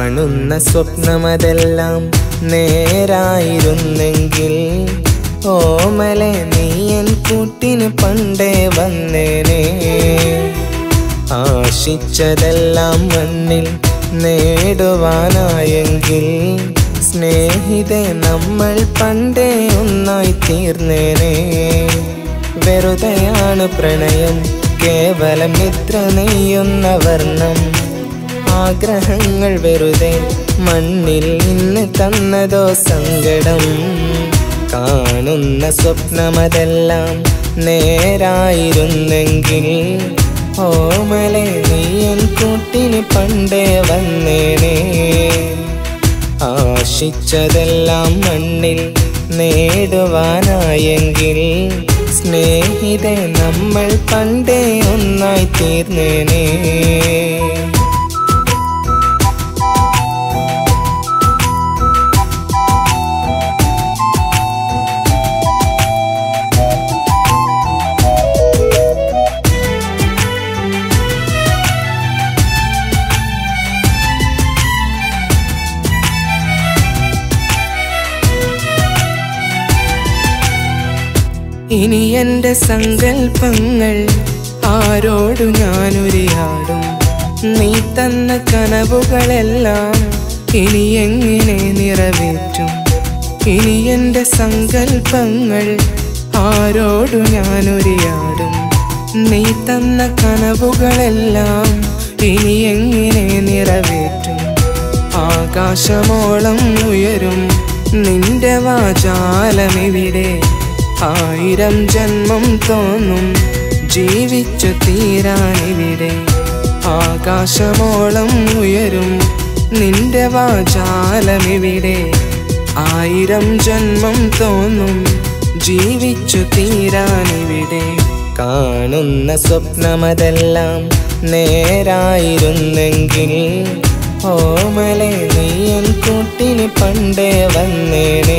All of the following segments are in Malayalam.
കാണുന്ന സ്വപ്നമതെല്ലാം നേരായിരുന്നെങ്കിൽ ഓമലെ നീയൻ കൂട്ടിന് പണ്ടേ വന്നേനെ ആശിച്ചതെല്ലാം മണ്ണിൽ നേടുവാനായെങ്കിൽ സ്നേഹിതെ നമ്മൾ പണ്ടേ ഒന്നായി തീർന്നേനെ വെറുതെയാണ് പ്രണയം കേവലം നിദ്ര നെയ്യുന്ന വർണ്ണം ആഗ്രഹങ്ങൾ വെറുതെ മണ്ണിൽ ഇന്ന് തന്നതോ സങ്കടം കാണുന്ന സ്വപ്നമതെല്ലാം നേരായിരുന്നെങ്കിൽ ഓമലെ നീയൻ കൂട്ടിന് പണ്ടേ വന്നേനെ ആശിച്ചതെല്ലാം മണ്ണിൽ നേടുവാനായെങ്കിൽ സ്നേഹിതെ നമ്മൾ പണ്ടേ ഒന്നായി തീർന്നേനെ ഇനി എന്റെ സങ്കൽപ്പങ്ങൾ ആരോടു ഞാനൊരിയാടും നീ തന്ന കനവുകളെല്ലാം ഇനി എങ്ങനെ നിറവേറ്റും ഇനി എന്റെ സങ്കൽപ്പങ്ങൾ ആരോടു ഞാനൊരിയാടും നീ തന്ന കനവുകളെല്ലാം ഇനി എങ്ങനെ നിറവേറ്റും ആകാശമോളം ഉയരും നിന്റെ വാചാലമിവിടെ ആയിരം ജന്മം തോന്നും ജീവിച്ചു തീരാനിവിടെ ആകാശമോളം ഉയരും നിന്റെ വാചാലമിവിടെ ആയിരം ജന്മം തോന്നും ജീവിച്ചു തീരാനിവിടെ കാണുന്ന സ്വപ്നമതെല്ലാം നേരായിരുന്നെങ്കിൽ ഓമലെ നീയൻ കൂട്ടിന് പണ്ടേ വന്നേനെ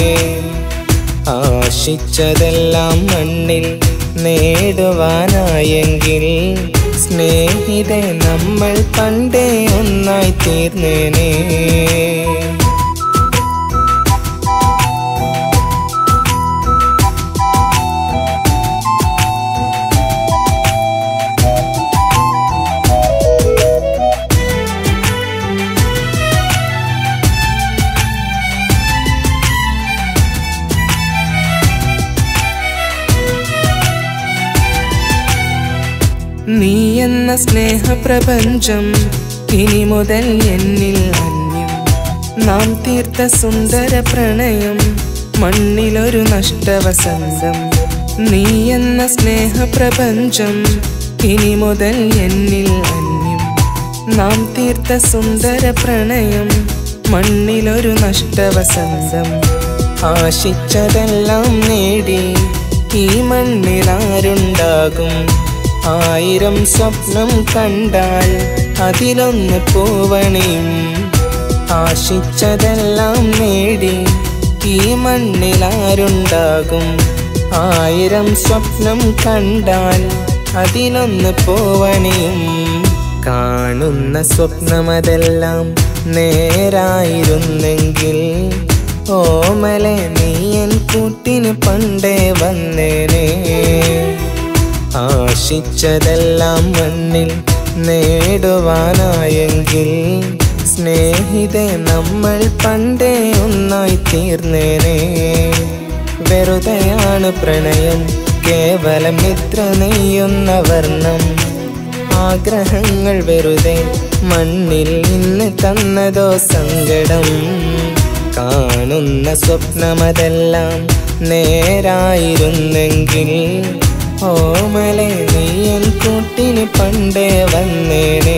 ആശിച്ചതെല്ലാം മണ്ണിൽ നേടുവാനായെങ്കിൽ സ്നേഹിതെ നമ്മൾ പണ്ടേ ഒന്നായി തീർന്നേനെ നീ എന്ന സ്നേഹപ്രപഞ്ചം ഇനി മുതൽ എന്നിൽ അന്യം നാം തീർത്ത സുന്ദര പ്രണയം മണ്ണിലൊരു നഷ്ടവസന്തം നീ എന്ന സ്നേഹപ്രപഞ്ചം ഇനി മുതൽ എന്നിൽ അന്യം നാം തീർത്ത സുന്ദര പ്രണയം മണ്ണിലൊരു നഷ്ടവസന്തം ആശിച്ചതെല്ലാം നേടി ഈ മണ്ണിലാരുണ്ടാകും ആയിരം സ്വപ്നം കണ്ടാൽ അതിലൊന്ന് പൂവണിയും ആശിച്ചതെല്ലാം നേടി ഈ മണ്ണിലാരുണ്ടാകും ആയിരം സ്വപ്നം കണ്ടാൽ അതിലൊന്ന് പൂവണിയും കാണുന്ന സ്വപ്നമതെല്ലാം നേരായിരുന്നെങ്കിൽ ഓമലെ നീയൻ കൂട്ടിന് പണ്ടേ വന്നേനെ ആശിച്ചതെല്ലാം മണ്ണിൽ നേടുവാനായെങ്കിൽ സ്നേഹിതെ നമ്മൾ പണ്ടേ ഒന്നായി തീർന്നേനെ വെറുതെയാണ് പ്രണയം കേവലം നിദ്ര നെയ്യുന്ന വർണ്ണം ആഗ്രഹങ്ങൾ വെറുതെ മണ്ണിൽ ഇന്ന് തന്നതോ സങ്കടം കാണുന്ന സ്വപ്നമതെല്ലാം നേരായിരുന്നെങ്കിൽ ഓമലെ നീയൻ കൂട്ടിന് പണ്ടേ വന്നേനെ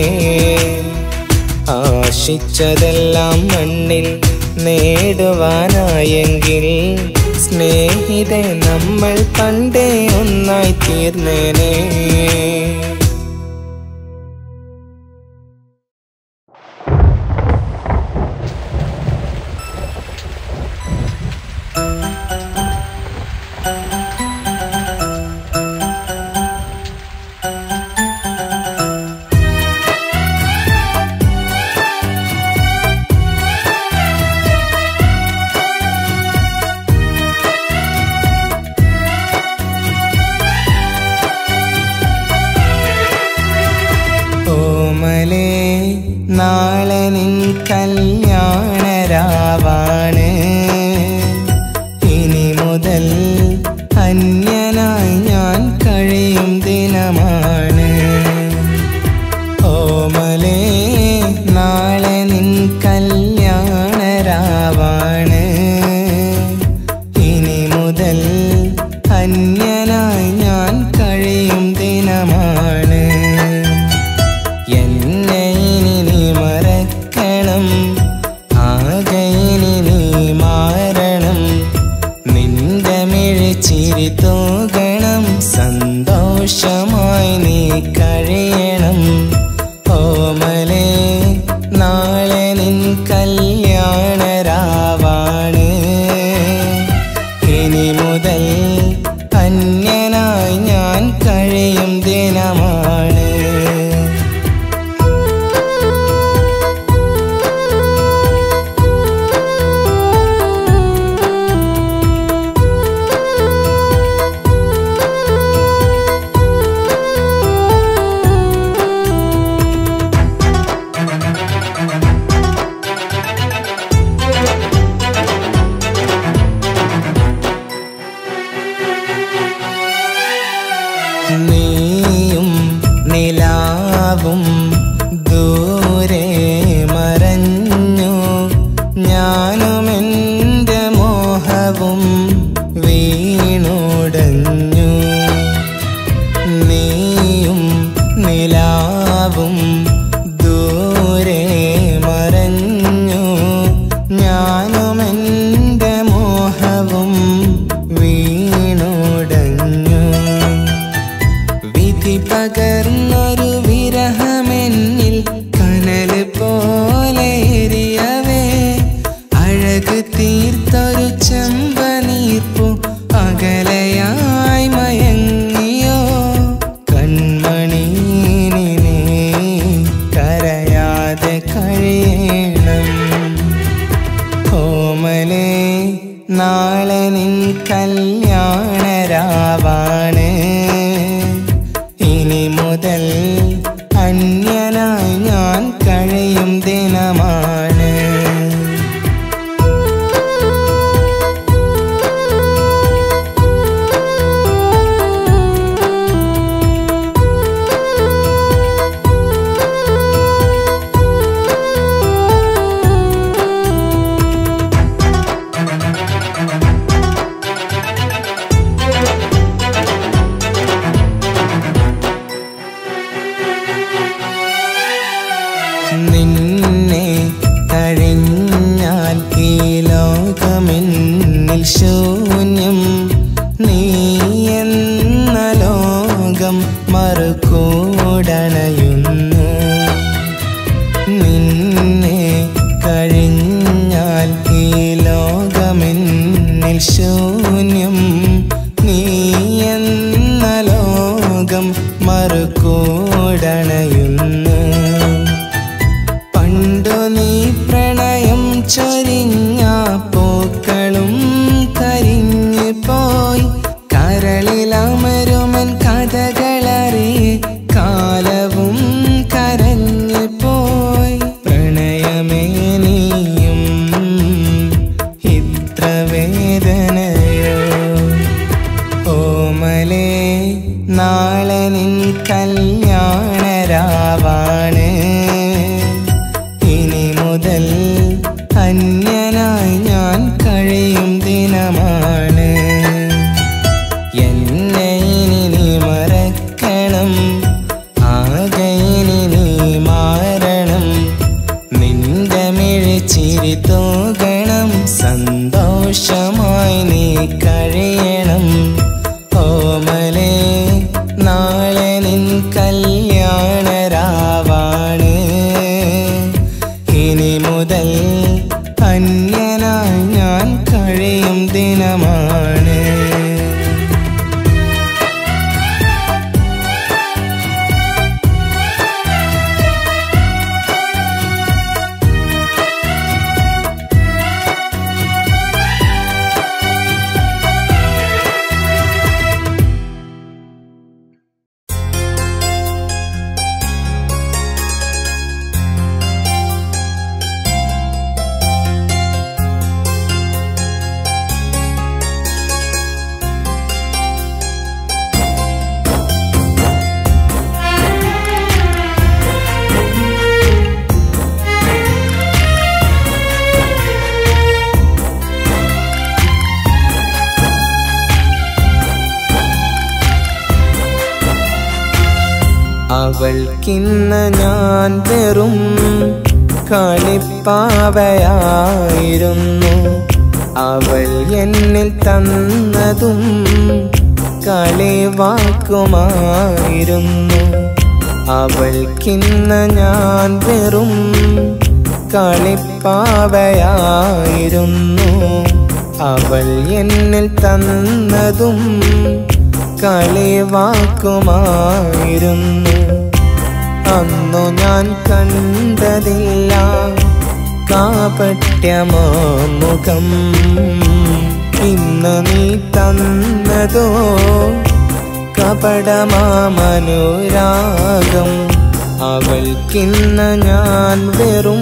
ആശിച്ചതെല്ലാം മണ്ണിൽ നേടുവാനായെങ്കിൽ സ്നേഹിതെ നമ്മൾ പണ്ടേ ഒന്നായി തീർന്നേനെ നിൻ കല്യാണരാവാണ് ഇനി മുതൽ അന്യനായി ഞാൻ കഴിയും ദിനമാണ് ഓമലേ നാളെ നിൻ കല്യാണരാവാണ് ഇനി മുതൽ അന്യനായി ഞാൻ കഴിയും ദിനമാണ് എന്നെ ഇനി നീ മറക്കണം ആകെ ഇനി നീ മാറണം നിന്റെ മിഴിച്ചിരി തൂകണം സന്തോഷമായി നീ കഴിയണം ഓമലേ നാളെ നിൻ കല്യാണരാവാണ് ഇനി മുതൽ അന്യനായി ഞാൻ കഴിയും ദിനമാണ് നീയും നിലാവും ദൂരെ മറഞ്ഞു ഞാനും എൻ്റെ മോഹവും വീണുടഞ്ഞു നീയും നിലാവും ദൂരെ മറഞ്ഞു ഞാനും എൻ്റെ മോഹവും വീണുടഞ്ഞു വിധി പകർന്നൊരു വിരഹമെന്നിൽ കനൽ പോലെ എരിയവേ അഴക് തീർത്തൊരു ചെമ്പനീർപ്പു അകലയായി മയങ്ങിയോ കൺമണീനിനെ കരയാതെ കഴിയണം ഓമലേ നാളെ നിൻ കല്യാണരാവാണ് ഇനി മുതൽ അന്യനായി ഞാൻ കഴിയും ദിനമാണ് നിന്നെ കഴിഞ്ഞാൽ ഈ ലോകമെന്നിൽ ശൂന്യം നീ എന്ന ലോകം മറുകൂടണയുന്നു നിന്നെ കഴിഞ്ഞാൽ ഈ ലോകമെന്നിൽ ശൂന്യം നീ എന്ന ലോകം മറുകൂടണയുന്നു പണ്ടു നീ പ്രണയം ചൊരിഞ്ഞ പൂക്കളും കരിഞ്ഞു പോയി കരളിലമരുമൻ കഥകളറി കാലവും കരഞ്ഞു പോയി പ്രണയമേ നീയും ഇത്ര വേദനയോ ഓമലേ നാളെ നിൻ കല്യാണരാവാണ് ഇനി മുതൽ അന്യനായി ഞാൻ കഴിയും ദിനമാണ് എന്നെ ഇനി നീ മറക്കണം ആകെ ഇനി നീ മാറണം നിന്റെ മിഴിച്ചിരി തൂകണം സന്തോഷമായി നീ കഴിയണം ഓമലേ നാളെ നിൻ കല്യാണരാവാണ് ഇനി മുതൽ അന്യനായി ഞാൻ കഴിയും ദിനമാണ് അവൾക്കിന്ന് ഞാൻ വെറും കളിപ്പാവയായിരുന്നു അവൾ എന്നിൽ തന്നതും കളിവാക്കുമായിരുന്നു അവൾക്കിന്ന് ഞാൻ വെറും കളിപ്പാവയായിരുന്നു അവൾ എന്നിൽ തന്നതും കളിവാക്കുമായിരുന്നു അന്നു ഞാൻ കണ്ടതില്ല കാപട്യമോ മുഖം ഇന്ന് നീ തന്നതോ കപടമാമനുരാഗം അവൾക്കിന്ന് ഞാൻ വെറും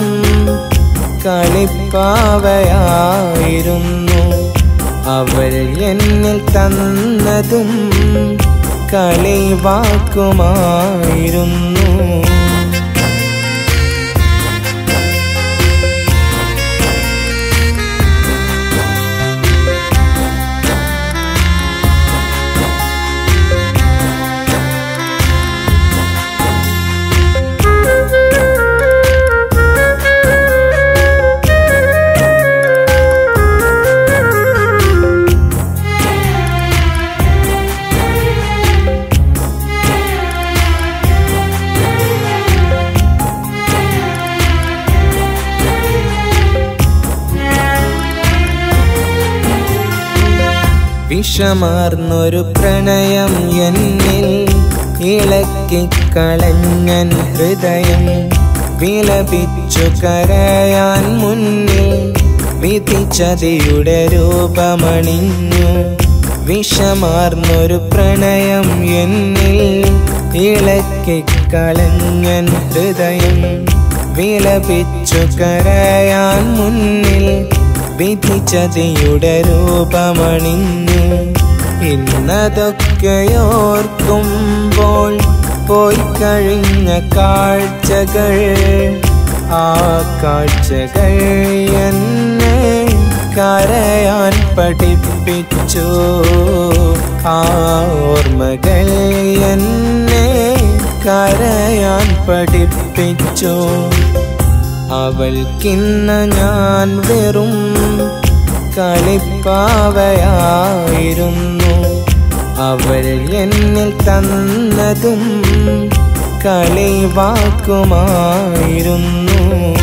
കളിപ്പാവയായിരുന്നു അവൾ എന്നിൽ തന്നതും കളിവാക്കുമായിരുന്നു വിഷമാർന്നൊരു പ്രണയം എന്നിൽ ഇളക്കിക്കളഞ്ഞൻ ഹൃദയം വിലപിച്ചു കരയാൻ മുന്നിൽ വിധിച്ചതിയുടെ രൂപമണിഞ്ഞു വിഷമാർന്നൊരു പ്രണയം എന്നിൽ ഇളക്കിക്കളഞ്ഞൻ ഹൃദയം വിലപിച്ചു കരയാൻ മുന്നിൽ വിധിച്ചതിയുടെ രൂപമണിഞ്ഞു ഇന്നതൊക്കെയോർക്കുമ്പോൾ പോയി കഴിഞ്ഞ കാഴ്ചകൾ ആ കാഴ്ചകൾ എന്നെ കരയാൻ പഠിപ്പിച്ചു ആ ഓർമ്മകൾ എന്നെ കരയാൻ പഠിപ്പിച്ചു അവൾക്കിന്ന് ഞാൻ വെറും കളിപ്പാവയായിരുന്നു അവൾ എന്നിൽ തന്നതും കളിവാക്കുമായിരുന്നു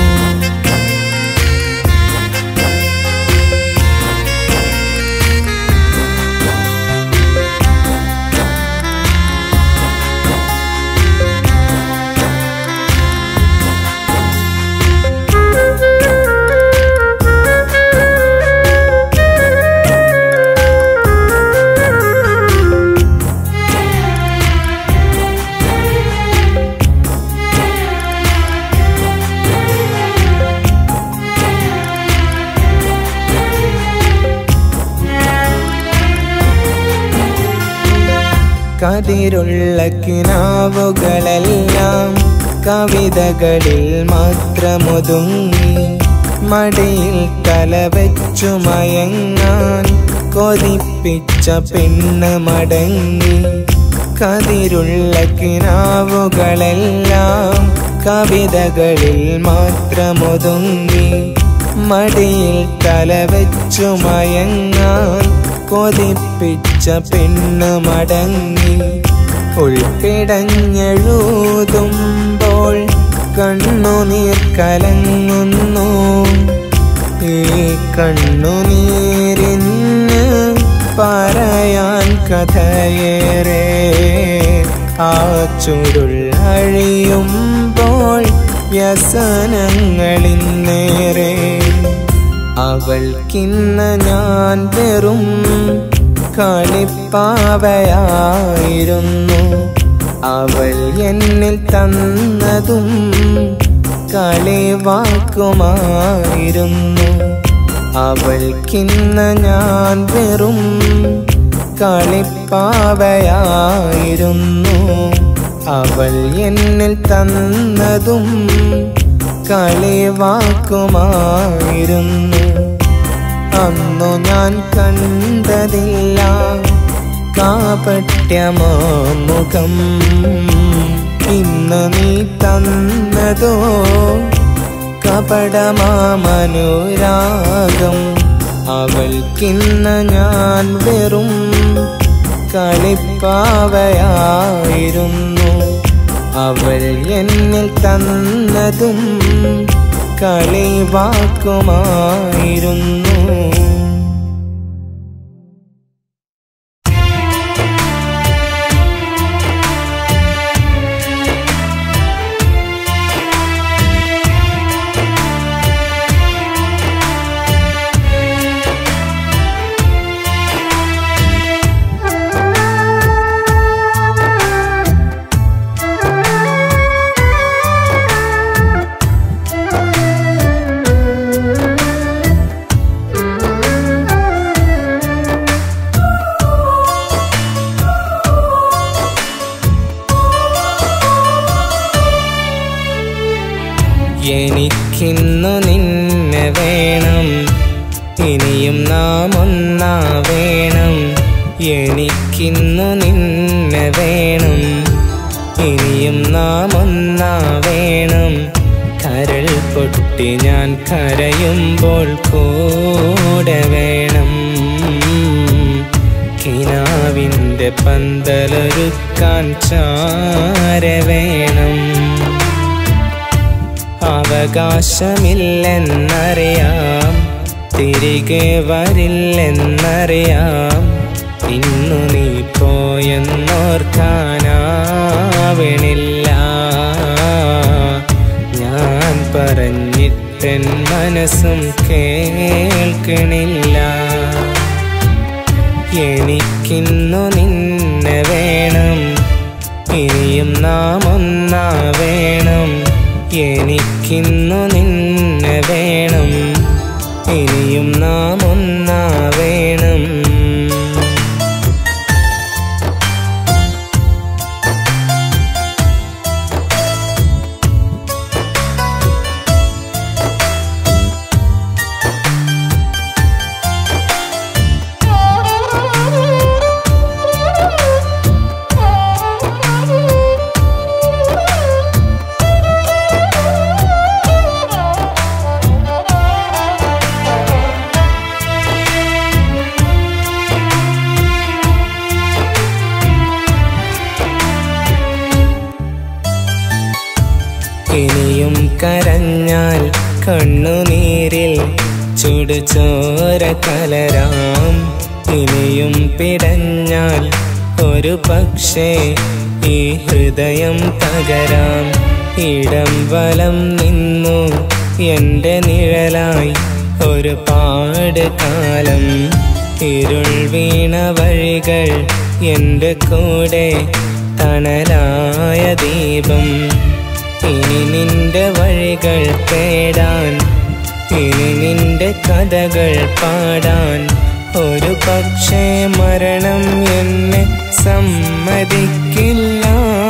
കതിരുള്ള കിനാവുകളെല്ലാം കവിതകളിൽ മാത്രമൊതുങ്ങി മടിയിൽ തലവെച്ചു മയങ്ങാൻ കൊതിപ്പിച്ച പെണ്ണ് മടങ്ങി കതിരുള്ള കിനാവുകളെല്ലാം കവിതകളിൽ മാത്രമൊതുങ്ങി മടിയിൽ തലവെച്ചു മയങ്ങാൻ കൊതിപ്പിച്ച പെണ്ണ് മടങ്ങി ഉൾപ്പിടഞ്ഞെഴുതുമ്പോൾ കണ്ണുനീർ കലങ്ങുന്നു ഈ കണ്ണുനീരിന് പറയാൻ കഥയേറെ ആ ചുരുൾ അഴിയുമ്പോൾ വ്യസനങ്ങളിന്നേറെ അവൾക്കിന്ന് ഞാൻ വെറും കളിപ്പാവയായിരുന്നു അവൾ എന്നിൽ തന്നതും കളിവാക്കുമായിരുന്നു അവൾക്കിന്ന് ഞാൻ വെറും കളിപ്പാവയായിരുന്നു അവൾ എന്നിൽ തന്നതും കളിവാക്കുമായിരുന്നു അന്നു ഞാൻ കണ്ടതില്ല കാപട്യമോ മുഖം ഇന്ന് നീ തന്നതോ കപടമാമനുരാഗം അവൾക്കിന്ന് ഞാൻ വെറും കളിപ്പാവയായിരുന്നു അവൾ എന്നിൽ തന്നതും കളിവാക്കുമായിരുന്നു എനിക്കിന്നു നിന്നെ വേണം ഇനിയും നാം ഒന്നാ വേണം എനിക്കിന്നു നിന്നെ വേണം ഇനിയും നാം ഒന്നാ വേണം കരൾ പൊട്ടി ഞാൻ കരയുമ്പോൾ കൂടെ വേണം കിനാവിൻ്റെ പന്തലൊരുക്കാൻ ചാര വേണം അവകാശമില്ലെന്നറിയാം തിരികെ വരില്ലെന്നറിയാം ഇന്നു നീ പോയെന്നോർക്കാനാവണില്ല ഞാൻ പറഞ്ഞിട്ടെൻ മനസ്സും കേൾക്കണില്ല എനിക്കിന്നു നിന്നെ വേണം ഇനിയും നാം ഒന്നാ വേണം എനിക്കിന്നു നിന്നെ വേണം ഇനിയും നാം ഒന്നാ വേണം ഇനിയും കരഞ്ഞാൽ കണ്ണുനീരിൽ ചുടുചോര കലരാം ഇനിയും പിടഞ്ഞാൽ ഒരു പക്ഷേ ഈ ഹൃദയം തകരാം ഇടം വലം നിന്നു എൻ്റെ നിഴലായി ഒരു പാട് കാലം ഇരുൾ വീണ വഴികൾ എൻ്റെ കൂടെ തണലായ ദീപം ഇനി നിന്റെ വഴികൾ തേടാൻ ഇനി നിന്റെ കഥകൾ പാടാൻ ഒരു പക്ഷേ മരണം എന്നെ സമ്മതിക്കില്ല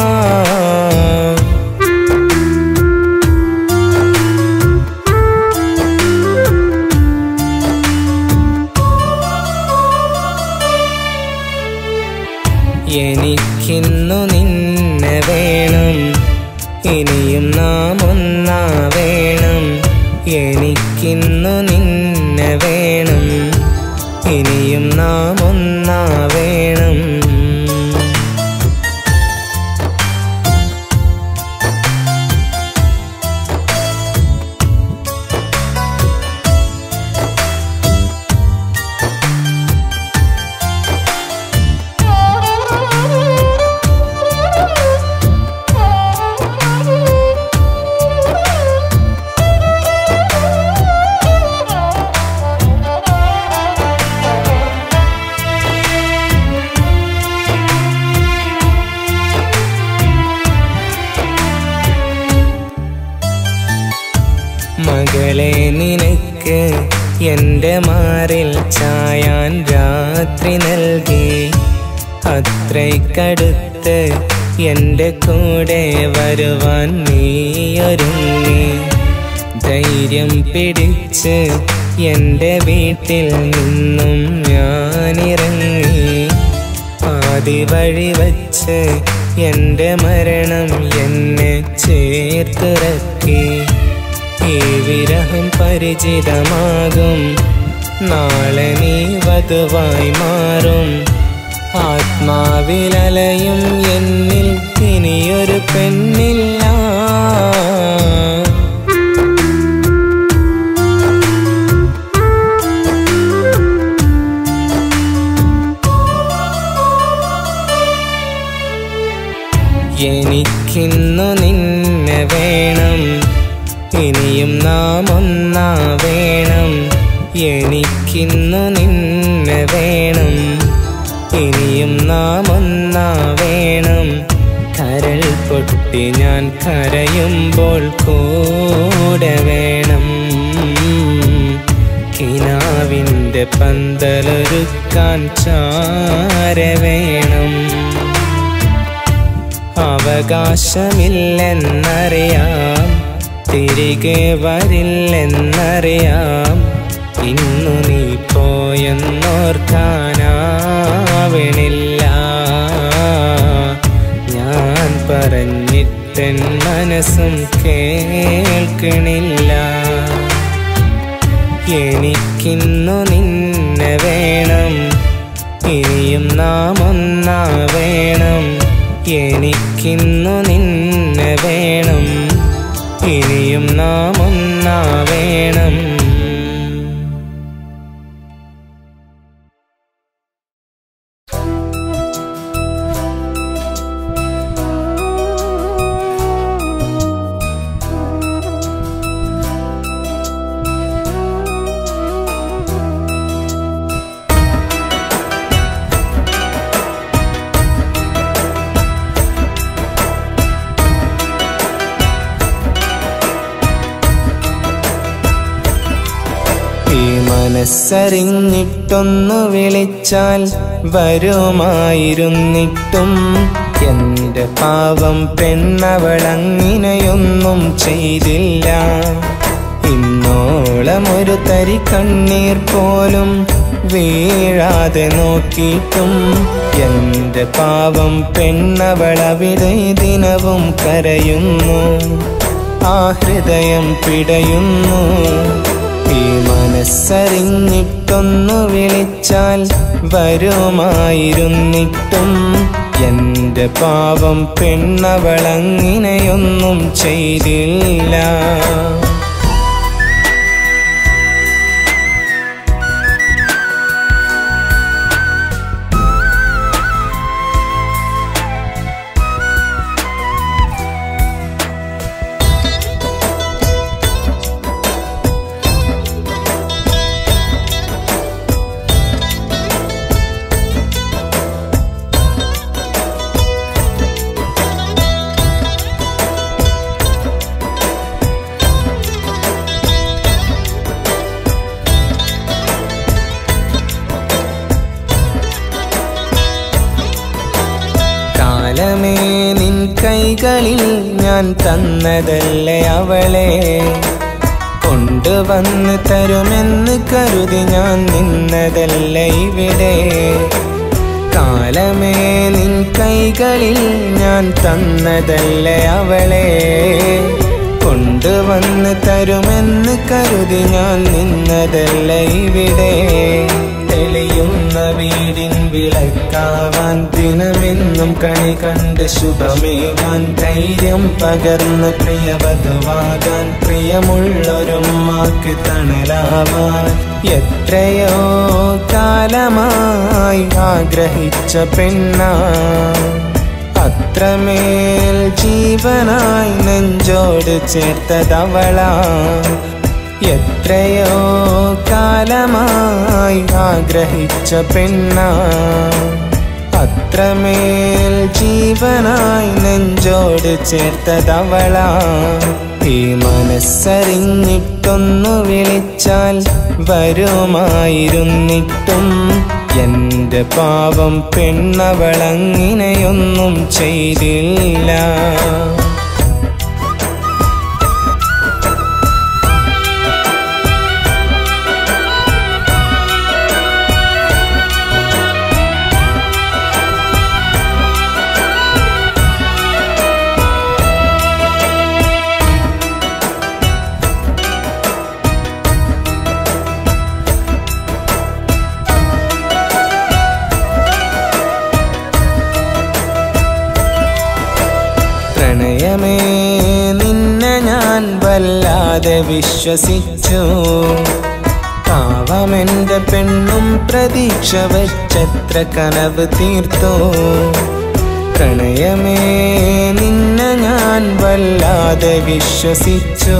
എനിക്കിന്നു നിന്നെ വേണം ഇനിയും നാം ഒന്നാ വേണം എനിക്കിന്നു നിന്നെ വേണം ഇനിയും നാം ഒന്നാ വേണം മകളെ നിനക്ക് എൻ്റെ മാറിൽ ചായാൻ രാത്രി നൽകി അത്രയ്ക്കടുത്ത് എൻ്റെ കൂടെ വരുവാൻ നീയൊരുങ്ങി ധൈര്യം പിടിച്ച് എൻ്റെ വീട്ടിൽ നിന്നും ഞാനിറങ്ങി പാതി വഴി വച്ച് എൻ്റെ മരണം എന്നെ ചേർത്തിറക്കി ഈ വിരഹം പരിചിതമാകും നാളെ നീ വധുവായി മാറും ആത്മാവിലലയും എന്നിൽ ഇനിയൊരു പെണ്ണില്ല എനിക്കിന്നു നിന്നെ വേണം ഇനിയും നാം ഒന്നാ വേണം എനിക്കിന്നു നിന്നെ വേണം ഇനിയും നാം ഒന്നാ വേണം കരൾ പൊട്ടി ഞാൻ കരയുമ്പോൾ കൂടെ വേണം കിനാവിൻ്റെ പന്തലൊരുക്കാൻ ചാര വേണം അവകാശമില്ലെന്നറിയാം തിരികെ വരില്ലെന്നറിയാം ഇന്നു നീ പോയെന്നോർക്കാനാവണില്ല ഞാൻ പറഞ്ഞിട്ടെൻ മനസ്സും കേൾക്കണില്ല എനിക്കിന്നു നിന്നെ വേണം ഇനിയും നാം ഒന്നാ വേണം എനിക്കിന്നു നിന്നെ വേണം ഇനിയും നാം ഒന്നാ വേണം ഈ മനസ്സറിഞ്ഞിട്ടൊന്നു വിളിച്ചാൽ വരുമായിരുന്നിട്ടും എന്റെ പാവം പെണ്ണവളങ്ങിനെയൊന്നും ചെയ്തില്ല ഇന്നോളം ഒരു തരി കണ്ണീർ പോലും വീഴാതെ നോക്കിയിട്ടും എന്റെ പാവം പെണ്ണവളവിടെ ദിനവും കരയുന്നു ആ ഹൃദയം പിടയുന്നു ഈ മനസ്സറിഞ്ഞിട്ടൊന്നു വിളിച്ചാൽ വരുമായിരുന്നിട്ടും എന്റെ പാവം പെണ്ണവളങ്ങിനെയൊന്നും ചെയ്തില്ല കാലമേ നിൻ കൈകളിൽ ഞാൻ തന്നതല്ലേ അവളെ കൊണ്ടുവന്ന് തരുമെന്ന് കരുതി ഞാൻ നിന്നതല്ലേ ഇവിടെ കാലമേ നിൻ കൈകളിൽ ഞാൻ തന്നതല്ലേ അവളെ കൊണ്ടുവന്ന് തരുമെന്ന് കരുതി ഞാൻ നിന്നതല്ലേ ഇവിടെ തെളിയുന്ന വീടിൻ വിളക്കാവാൻ ദിനമെന്നും കണി കണ്ട് ശുഭമേകാൻ ധൈര്യം പകർന്ന് പ്രിയവധുവാകാൻ പ്രിയമുള്ളൊരു മാക്ക് തണലാവാൻ എത്രയോ കാലമായി ആഗ്രഹിച്ച പെണ്ണാ അത്രമേൽ ജീവനായി നെഞ്ചോട് ചേർത്തതവളാ എത്രയോ കാലമായി ആഗ്രഹിച്ച പെണ്ണാ അത്രമേൽ ജീവനായി നെഞ്ചോട് ചേർത്തതവളാ ഈ മനസ്സറിഞ്ഞിട്ടൊന്നു വിളിച്ചാൽ വരുമായിരുന്നിട്ടും എന്റെ പാവം പെണ്ണവളങ്ങിനെയൊന്നും ചെയ്തില്ല വിശ്വസിച്ചു പാവമെന്റെ പെണ്ണും പ്രതീക്ഷ വച്ചത്ര കനവ് തീർത്തു പ്രണയമേ നിന്നെ ഞാൻ വല്ലാതെ വിശ്വസിച്ചു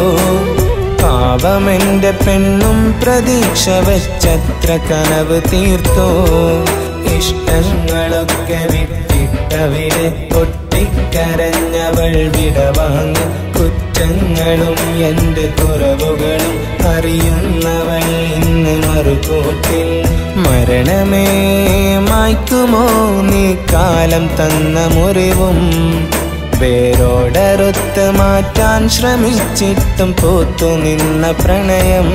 പാവമെന്റെ പെണ്ണും പ്രതീക്ഷ വച്ചത്ര കനവ് തീർത്തു ഇഷ്ടങ്ങളൊക്കെ വിട്ടിട്ടവിടെ പൊട്ടിക്കരഞ്ഞവൾ വിടവാങ്ങി കുറ്റങ്ങളും എൻ്റെ കുറവുകളും അറിയുന്നവൾ ഇന്ന് മറുകൂട്ടിൽ മരണമേ മായ്ക്കുമോ നീ കാലം തന്ന മുറിവും വേരോടറുത്ത് മാറ്റാൻ ശ്രമിച്ചിട്ടും പോത്തു നിന്ന പ്രണയം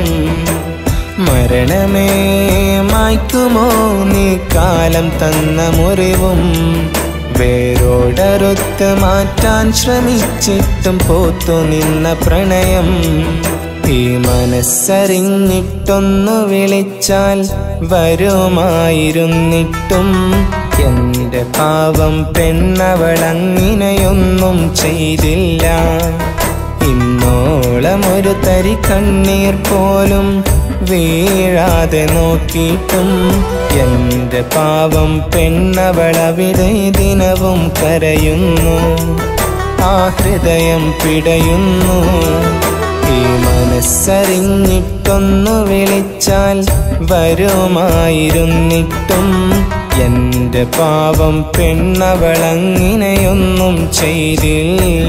മരണമേ മായ്ക്കുമോ നീ കാലം തന്ന മുറിവും വേരോടറുത്ത് മാറ്റാൻ ശ്രമിച്ചിട്ടും പോത്തു നിന്ന പ്രണയം ഈ മനസ്സറിഞ്ഞിട്ടൊന്നു വിളിച്ചാൽ വരുമായിരുന്നിട്ടും എന്റെ പാവം പെണ്ണവളങ്ങിനെയൊന്നും ചെയ്തില്ല ഇന്നോളം ഒരു തരി കണ്ണീർ പോലും വീഴാതെ നോക്കിയിട്ടും എന്റെ പാവം പെണ്ണവളവിടെ ദിനവും കരയുന്നു ആ ഹൃദയം പിടയുന്നു ഈ മനസ്സറിഞ്ഞിട്ടൊന്നു വിളിച്ചാൽ വരുമായിരുന്നിട്ടും എന്റെ പാവം പെണ്ണവളങ്ങിനെയൊന്നും ചെയ്തില്ല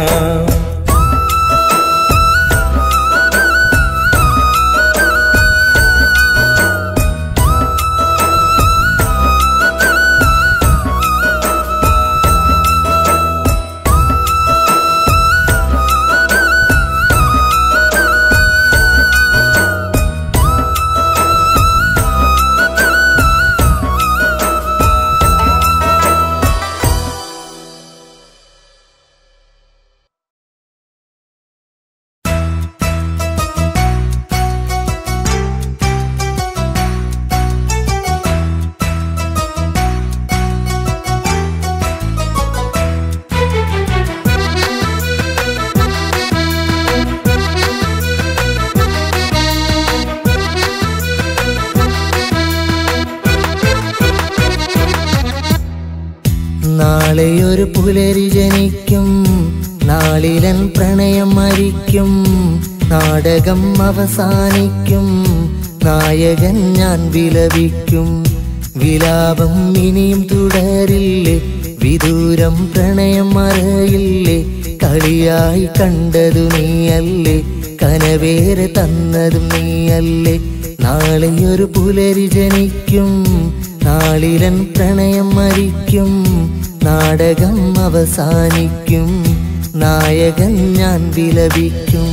നാളെയൊരു പുലരി ജനിക്കും നാളിലൻ പ്രണയം മരിക്കും നാടകം അവസാനിക്കും നായകൻ ഞാൻ വിലപിക്കും വിലാപം ഇനിയും തുടരില്ലേ വിദൂരം പ്രണയം മറയില്ലേ കളിയായി കണ്ടതു നീയല്ലേ കനവേറെ തന്നതും നീയല്ലേ നാളെയൊരു പുലരി ജനിക്കും നാളിലൻ പ്രണയം മരിക്കും നാടകം അവസാനിക്കും നായകൻ ഞാൻ വിലപിക്കും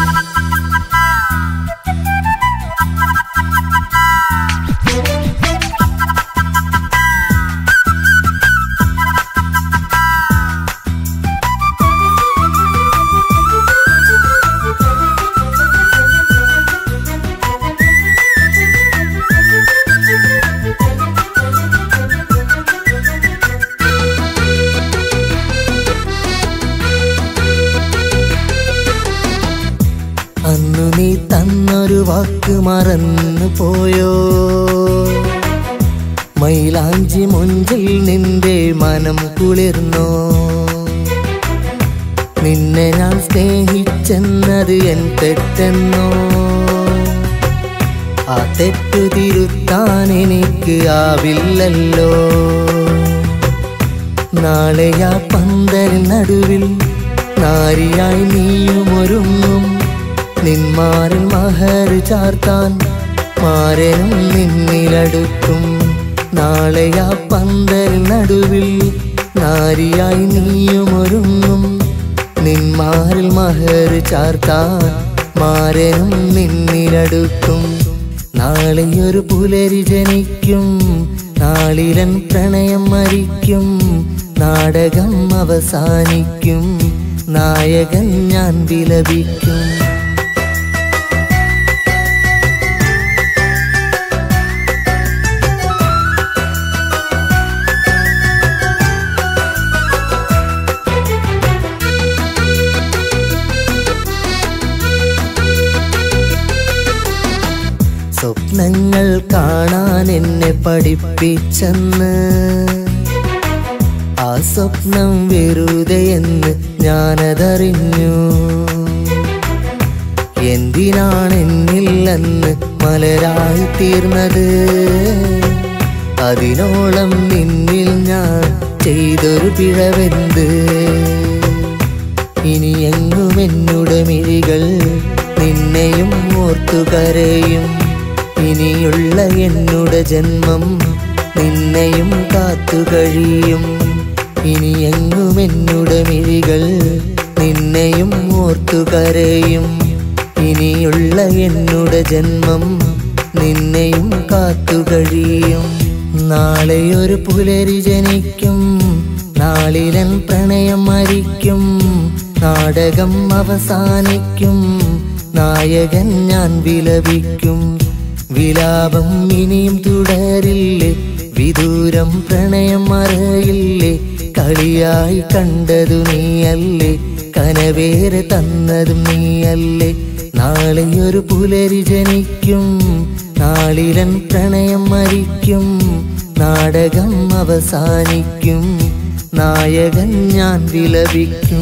അന്നു നീ തന്നൊരു വാക്ക് മറന്നു പോയോ മൈലാഞ്ചി മുഞ്ചിൽ നിന്റെ മനം കുളിർന്നോ നിന്നെ ഞാൻ സ്നേഹിച്ചെന്നത് എൻ തെറ്റെന്നോ ആ തെറ്റു തിരുത്താൻ എനിക്ക് ആവില്ലല്ലോ നാളെ ആ പന്തലിൻ നടുവിൽ നാരിയായി നീയും ഒരുങ്ങും നിന്മാരിൽ മഹർ ചാർത്താൻ മാരനും നിന്നിലടുക്കും നാളെ ആ പന്തലിൻ നടുവിൽ നാരിയായി നീയും ഒരുങ്ങും നിന്മാരിൽ മഹർ ചാർത്താൻ മാരനും നിന്നിലടുക്കും നാളെയൊരു പുലരി ജനിക്കും നാളിലൻ പ്രണയം മരിക്കും നാടകം അവസാനിക്കും നായകൻ ഞാൻ വിലപിക്കും സ്വപ്നങ്ങൾ കാണാൻ എന്നെ പഠിപ്പിച്ചെന്ന് ആ സ്വപ്നം വെറുതെ എന്ന് ഞാനതറിഞ്ഞു എന്തിനാണ് എന്നിൽ അന്ന് മലരായി തീർന്നത് അതിനോളം നിന്നിൽ ഞാൻ ചെയ്തൊരു പിഴവെന്ത് ഇനി എങ്ങും എന്നുടെ മിഴികൾ നിന്നെയും ഓർത്തു കരയും ഇനിയുള്ള എന്നുടെ ജന്മം നിന്നെയും കാത്തു കഴിയും ഇനി എങ്ങും എന്നുടെ മിഴികൾ നിന്നെയും ഓർത്തു കരയും ഇനിയുള്ള എന്നുടെ ജന്മം നിന്നെയും കാത്തു കഴിയും നാളെ ഒരു പുലരി ജനിക്കും നാളിലൻ പ്രണയം മരിക്കും നാടകം അവസാനിക്കും നായകൻ ഞാൻ വിലപിക്കും വിലാപം ഇനിയും തുടരില്ലേ വിദൂരം പ്രണയം മറയില്ലേ കളിയായി കണ്ടതു നീയല്ലേ കനവേറെ തന്നതും നീയല്ലേ നാളെ ഒരു പുലരി ജനിക്കും നാളിലൻ പ്രണയം മരിക്കും നാടകം അവസാനിക്കും നായകൻ ഞാൻ വിലപിക്കും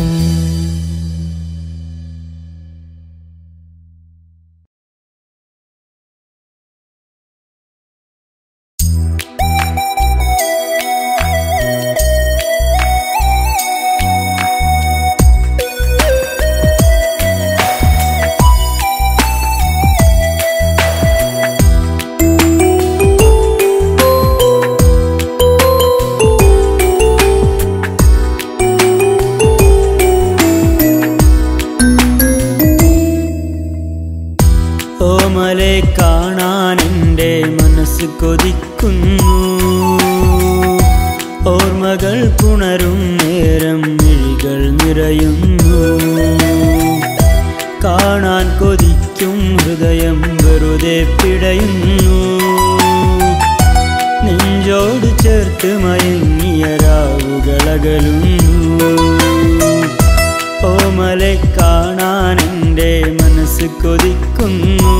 ഓമലെ കാണാൻ എൻ്റെ മനസ്സ് കൊതിക്കുന്നു ഓർമ്മകൾ പുണരും നേരം മിഴികൾ നിറയുന്നു കാണാൻ കൊതിക്കും ഹൃദയം വെറുതെ പിടയുന്നു നെഞ്ചോട് ചേർത്ത് മയങ്ങിയ രാവുകളകലുന്നു ഓമലെ കാണാൻ എൻ്റെ മനസ്സ് കൊതിക്കുന്നു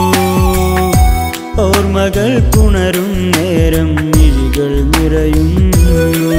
ഓർമ്മകൾ പുണരും നേരം മിഴികൾ നിറയുന്നു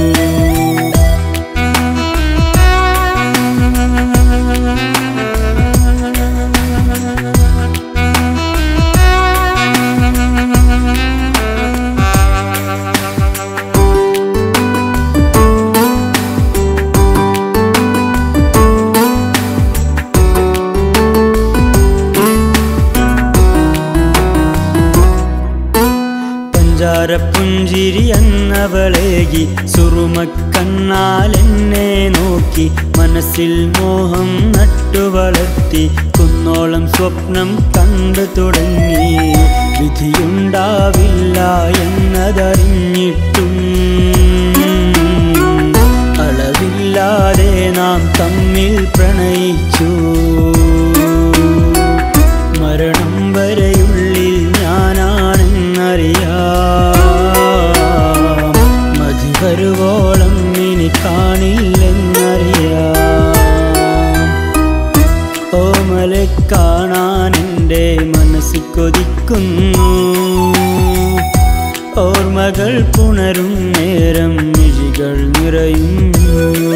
പഞ്ചാരപ്പുഞ്ചിരി എന്നവളേകി സുറുമക്കണ്ണാൽ എന്നെ നോക്കി മനസ്സിൽ മോഹം നട്ടുവളർത്തി കുന്നോളം സ്വപ്നം കണ്ടു തുടങ്ങി വിധിയുണ്ടാവില്ല എന്നതറിഞ്ഞിട്ടും അളവില്ലാതെ നാം തമ്മിൽ പ്രണയിച്ചു മരണം വരെയുള്ളിൽ ഞാനാണെന്നറിയാം മതി വരുവോളം ഇനി കാണില്ലെന്നറിയാം ഓമലെ കാണാൻ എൻ്റെ മനസ്സ് കൊതിക്കുന്നു ഓർമ്മകൾ പുണരും നേരം മിഴികൾ നിറയുന്നു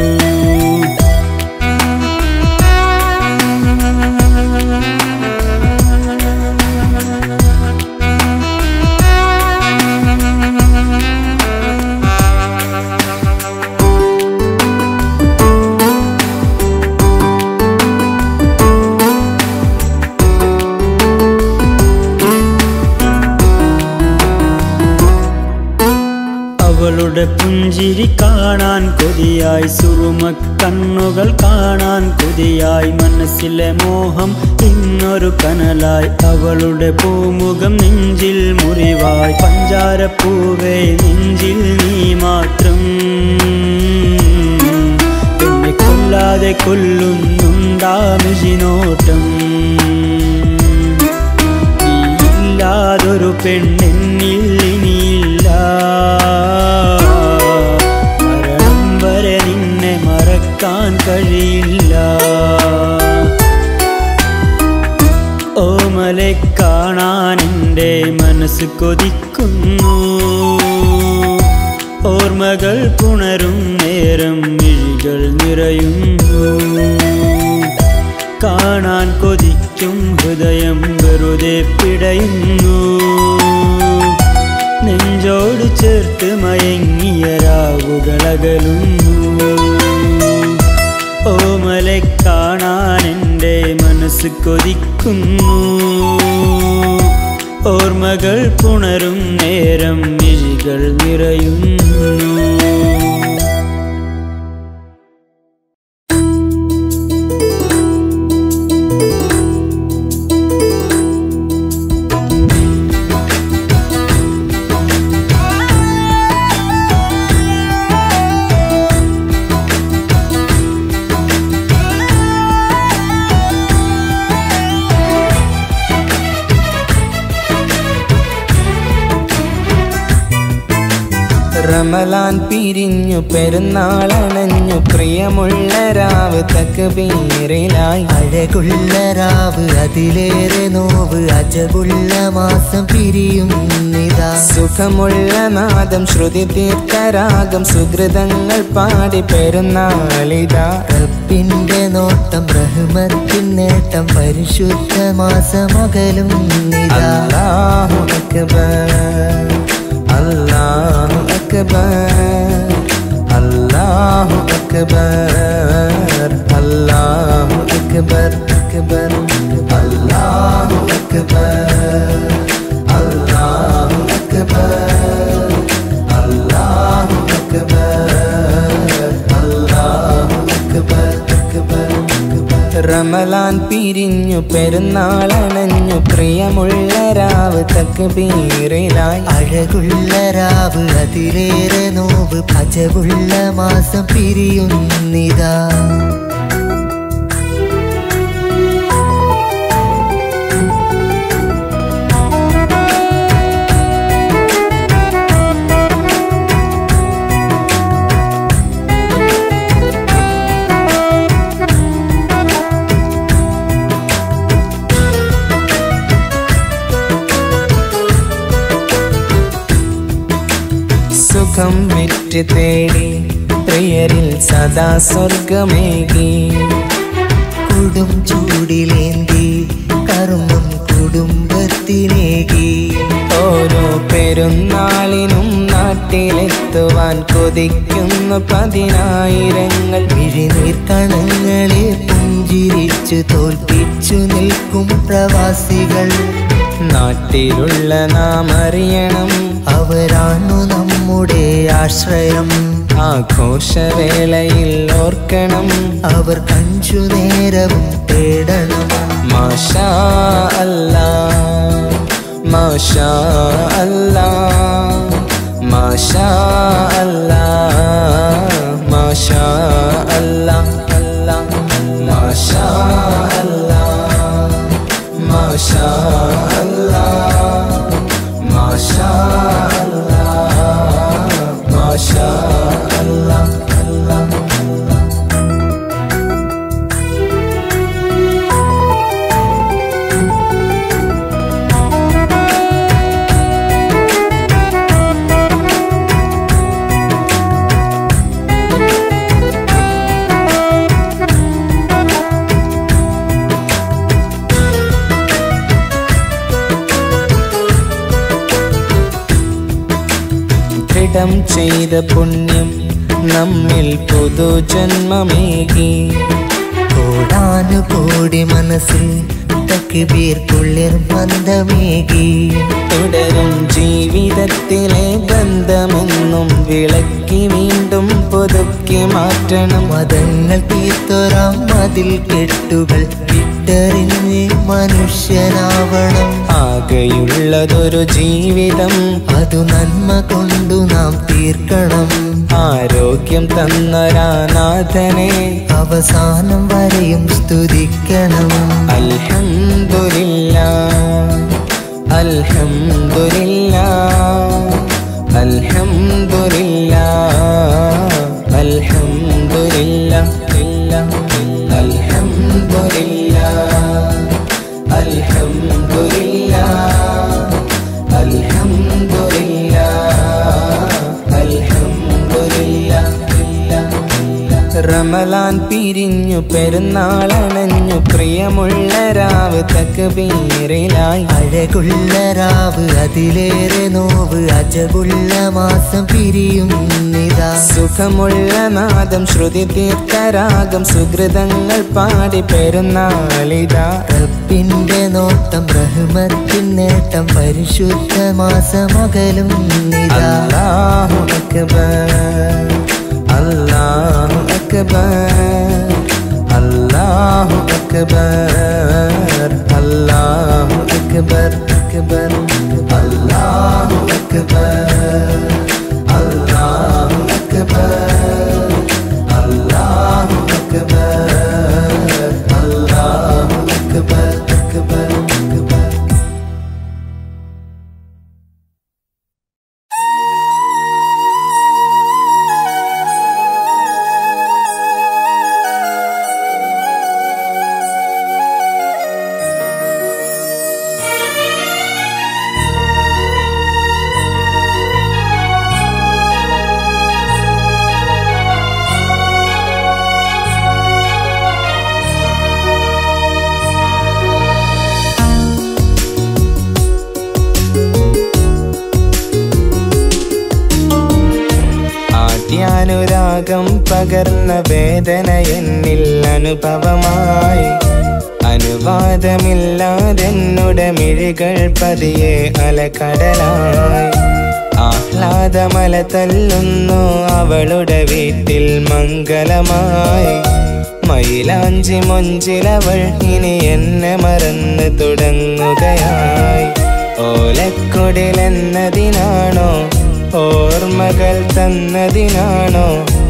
അവളുടെ പുഞ്ചിരി കാണാൻ കൊതിയായി സുറുമ കണ്ണുകൾ കാണാൻ കൊതിയായി മനസ്സിലെ മോഹം ഇന്നൊരു കനലായി അവളുടെ പൂമുഖം നെഞ്ചിൽ മുറിവായി പഞ്ചാരപ്പൂവേ നെഞ്ചിൽ നീ മാത്രം എന്നെ കൊല്ലാതെ കൊല്ലുന്നുണ്ടാമിഷിനോട്ടം നീയില്ലാതൊരു പെണ്ണെന്നിൽ ഇനിയില്ല മരണം വരെ നിന്നെ മറക്കാൻ കഴിയില്ല ഓമലെ ഓമലെ കാണാൻ എൻ്റെ മനസ്സ് കൊതിക്കുന്നു ഓർമ്മകൾ പുണരും നേരം മിഴികൾ നിറയുന്നു കാണാൻ കൊതിക്കും ഹൃദയം വെറുതെ പിടയുന്നു നെഞ്ചോട് ചേർത്ത് മയങ്ങിയ രാവുകളകലുന്നു ഓമലെ കാണാൻ എൻ്റെ മനസ്സ് കൊതിക്കുന്നു ഓർമ്മകൾ പുണരും നേരം മിഴികൾ നിറയുന്നു റമലാൻ പിരിഞ്ഞു പെരുന്നാളണഞ്ഞു പ്രിയമുള്ള രാവ് തക്ബീറിലായി അഴകുള്ള രാവ് അതിലേറെ നോവ് അജകുള്ള മാസം പിരിയുന്നിതാ സുഖമുള്ള നാദം ശ്രുതി തീർത്ഥരാഗം സുഹൃതങ്ങൾ പാടി പെരുന്നാളിതാ റബ്ബിന്റെ നോട്ടം റഹ്മത്തിൻ നേട്ടം പരിശുദ്ധ മാസമകലും നിതാ അല്ലാഹു അക്ബർ അല്ലാഹു അക്ബർ അല്ലാഹു അക്ബർ അല്ലാഹു അക്ബർ അക്ബർ അല്ലാഹു അക്ബർ അല്ലാഹു അക്ബർ അല്ലാഹു അക്ബർ അല്ലാഹു അക്ബർ അക്ബർ റമലാൻ പിരിഞ്ഞു പെരുന്നാളണഞ്ഞു പ്രിയമുള്ള രാവ് തക്ബീറിലായി അഴകുള്ള രാവ് അതിലേറെ നോവ് അജകുള്ള മാസം പിരിയുന്നിതാ സുഖം വിറ്റ് തേടി പ്രിയരിൽ സദാ സ്വർഗമേകി കൊടും ചൂടിലേന്തി കർമ്മം കുടുംബത്തിനേകി ഓരോ പെരുന്നാളിനും നാട്ടിലെത്തുവാൻ കൊതിക്കുന്നു പതിനായിരങ്ങൾ വിഴിനീർ കണങ്ങളെ പുഞ്ചിരിച്ചു തോൽപ്പിച്ചു നിൽക്കും പ്രവാസികൾ നാട്ടിലുള്ള നാം അറിയണം അവരാണു നമ്മുടെ ആശ്രയം ആഘോഷവേളയിൽ ഓർക്കണം അവർ കഞ്ചു നേരവും തേടണം മാഷാ അല്ലാ മാഷാ അല്ലാ മാഷാ അല്ലാ മാഷാ അല്ലാ അല്ലാ മാഷാ അല്ലാ മാഷാ അല്ലാ മാഷാ അല്ലാ മാഷാ അല്ലാ അല്ലാ ദൃഢം ചെയ്ത പുണ്യം നമ്മിൽ പുതുജന്മമേകി കോടാനുകോടി മനസ്സിൽ തക്ബീർ കുളിർ മന്ദമേകി തുടരും ജീവിതത്തിലെ ബന്ധമെന്നും വിളക്കി വീണ്ടും പുതുക്കി മാറ്റണം മതങ്ങൾ തീർത്തൊരാം മതിൽ കെട്ടുകൾ വിട്ടെറിഞ്ഞ് മനുഷ്യനാവണം ആകെയുള്ളതൊരു ജീവിതം അതു നന്മ കൊണ്ടു നാം തീർക്കണം ആരോഗ്യം തന്നൊരാനാഥനെ അവസാനം വരെയും സ്തുതിക്കണം അൽഹംദുലില്ലാ അൽഹംദുലില്ലാ അൽഹംദുലില്ലാ അൽഹംദുലില്ലാ ഇല്ലാ, ഇല്ലാ. അൽഹംദുലില്ലാ അൽഹംദുലില്ലാ റമലാൻ പിരിഞ്ഞു പെരുന്നാളണഞ്ഞു പ്രിയമുള്ള രാവ് തക്ബീറിലായി അഴകുള്ള രാവ് അതിലേറെ നോവ് അജബുള്ള മാസം പിരിയുന്നിതാ സുഖമുള്ള നാദം ശ്രുതി തീർത്ഥരാഗം സുഹൃതങ്ങൾ പാടി പെരുന്നാളിതാ റബ്ബിന്റെ നോട്ടം റഹ്മത്തിൻ നേട്ടം പരിശുദ്ധ മാസമകലും നിതാ അല്ലാഹു അക്ബർ അല്ലാഹു അക്ബർ അല്ലാഹു അക്ബർ അല്ലാഹു അക്ബർ അക്ബർ അല്ലാഹു അക്ബർ അല്ലാഹു അക്ബർ അല്ലാഹു അക്ബർ അല്ലാഹു അക്ബർ അക്ബർ അക്ബർ ആദ്യാനുരാഗം പകർന്ന വേദന എന്നിൽ അനുഭവമായി അനുവാദമില്ലാതെന്നുടെ മിഴികൾ പതിയെ അലകടലായി ആഹ്ലാദമല തല്ലുന്നു അവളുടെ വീട്ടിൽ മംഗളമായി മൈലാഞ്ചി മൊഞ്ചിലവൾ ഇനി എന്നെ മറന്ന് തുടങ്ങുകയായി ഓലക്കൊടിലെന്നതിനാണോ ഓർമ്മകൾ തന്നതിനാണോ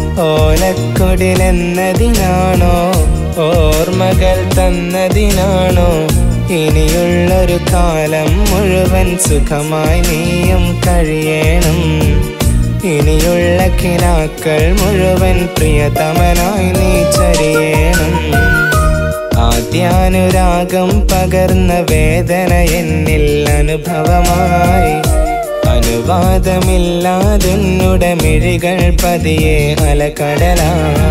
ഓലക്കൊടിലെന്നതിനാണോ ഓർമ്മകൾ തന്നതിനാണോ ഇനിയുള്ളൊരു കാലം മുഴുവൻ സുഖമായി നീയും കഴിയണം ഇനിയുള്ള കിനാക്കൾ മുഴുവൻ പ്രിയതമനായി നീ ചരിയണം ആദ്യാനുരാഗം പകർന്ന വേദന എന്നിൽ അനുഭവമായി അനുവാദമില്ലാതെന്നുടെ മിഴികൾ പതിയെ അലകടലാ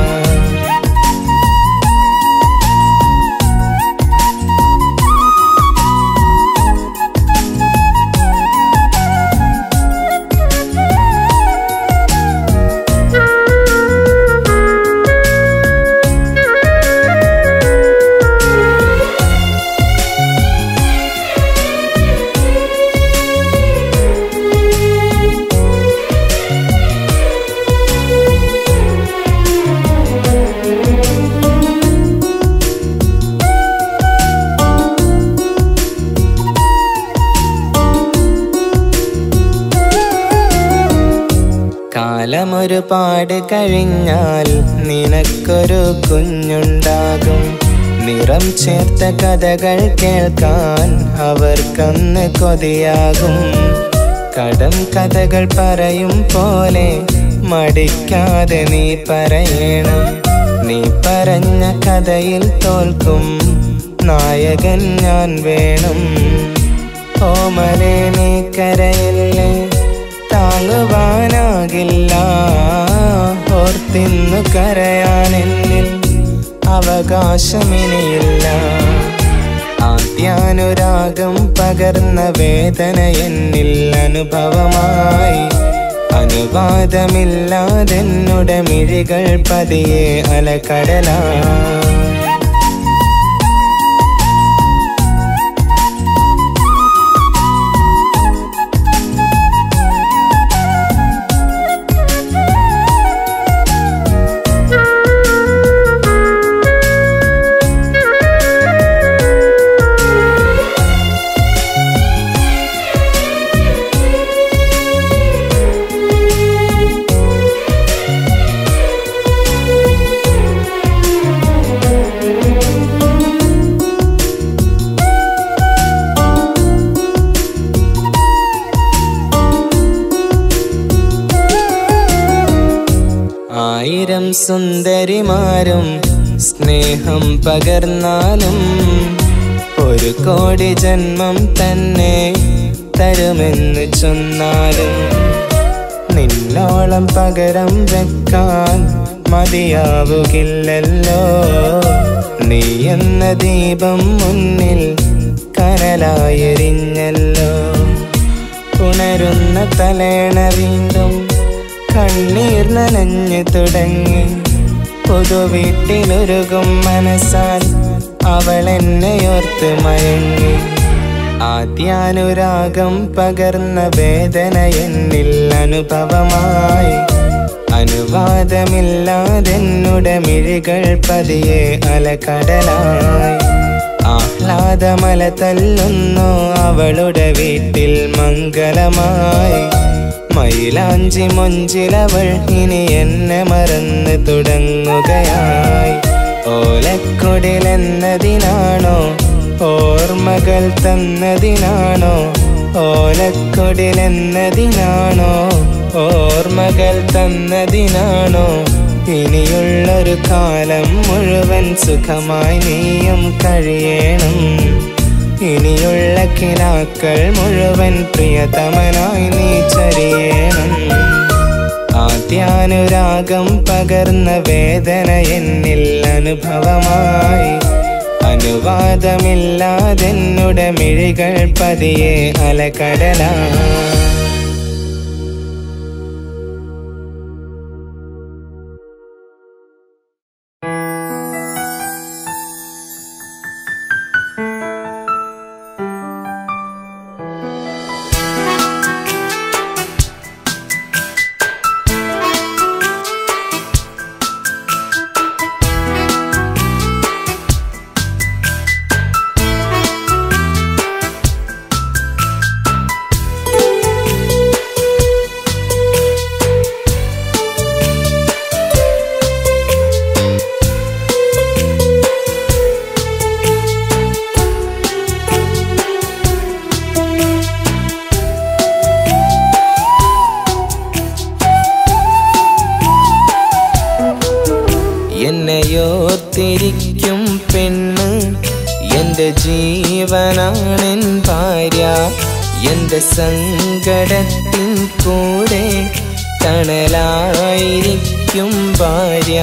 കാലമൊരുപാട് കഴിഞ്ഞാൽ നിനക്കൊരു കുഞ്ഞുണ്ടാകും നിറം ചേർത്ത കഥകൾ കേൾക്കാൻ അവർക്കന്ന് കൊതിയാകും കടം കഥകൾ പറയും പോലെ മടിക്കാതെ നീ പറയണം നീ പറഞ്ഞ കഥയിൽ തോൽക്കും നായകൻ ഞാൻ വേണം ഓമലെ നീ കരയല്ലേ താങ്ങുവാനാകില്ല ഓർത്തിന്നു കരയാനെന്നിൽ അവകാശമിനിയില്ല ആദ്യാനുരാഗം പകർന്ന വേദന എന്നിൽ അനുഭവമായി അനുവാദമില്ലാതെന്നുടെ മിഴികൾ പതിയെ അലകടലാ ആയിരം സുന്ദരിമാരും സ്നേഹം പകർന്നാലും ഒരു കോടി ജന്മം തന്നെ തരുമെന്ന് ചൊന്നാലും നിന്നോളം പകരം വെക്കാൻ മതിയാവുകില്ലല്ലോ നീ എന്ന ദീപം മുന്നിൽ കനലായെരിഞ്ഞല്ലോ ഉണരുന്ന തലേണ വീണ്ടും കണ്ണീർ നനഞ്ഞു തുടങ്ങി പുതുവീട്ടിലൊരുകും മനസ്സാൽ അവൾ എന്നെയോർത്ത് മയങ്ങി ആദ്യാനുരാഗം പകർന്ന വേദന എന്നിൽ അനുഭവമായി അനുവാദമില്ലാതെന്നുടെ മിഴികൾ പതിയെ അലകടലായി ആഹ്ലാദമല തല്ലുന്നു അവളുടെ വീട്ടിൽ മംഗളമായി മയിലാഞ്ചി മൊഞ്ചിലവൾ ഇനി എന്നെ മറന്ന് തുടങ്ങുകയായി ഓലക്കൊടിലെന്നതിനാണോ ഓർമ്മകൾ തന്നതിനാണോ ഓലക്കൊടിലെന്നതിനാണോ ഓർമ്മകൾ തന്നതിനാണോ ഇനിയുള്ളൊരു കാലം മുഴുവൻ സുഖമായി നീയും കഴിയണം ഇനിയുള്ള കിനാക്കൾ മുഴുവൻ പ്രിയതമനായി നീ ചരിയണം ആദ്യാനുരാഗം പകർന്ന വേദന എന്നിൽ അനുഭവമായി അനുവാദമില്ലാതെന്നുടെ മിഴികൾ പതിയെ അലകടലാ എന്നെയോർത്തിരിക്കും പെണ്ണ് എന്റെ ജീവനാണെൻ ഭാര്യ എന്റെ സങ്കടത്തിൻ കൂടെ തണലായിരിക്കും ഭാര്യ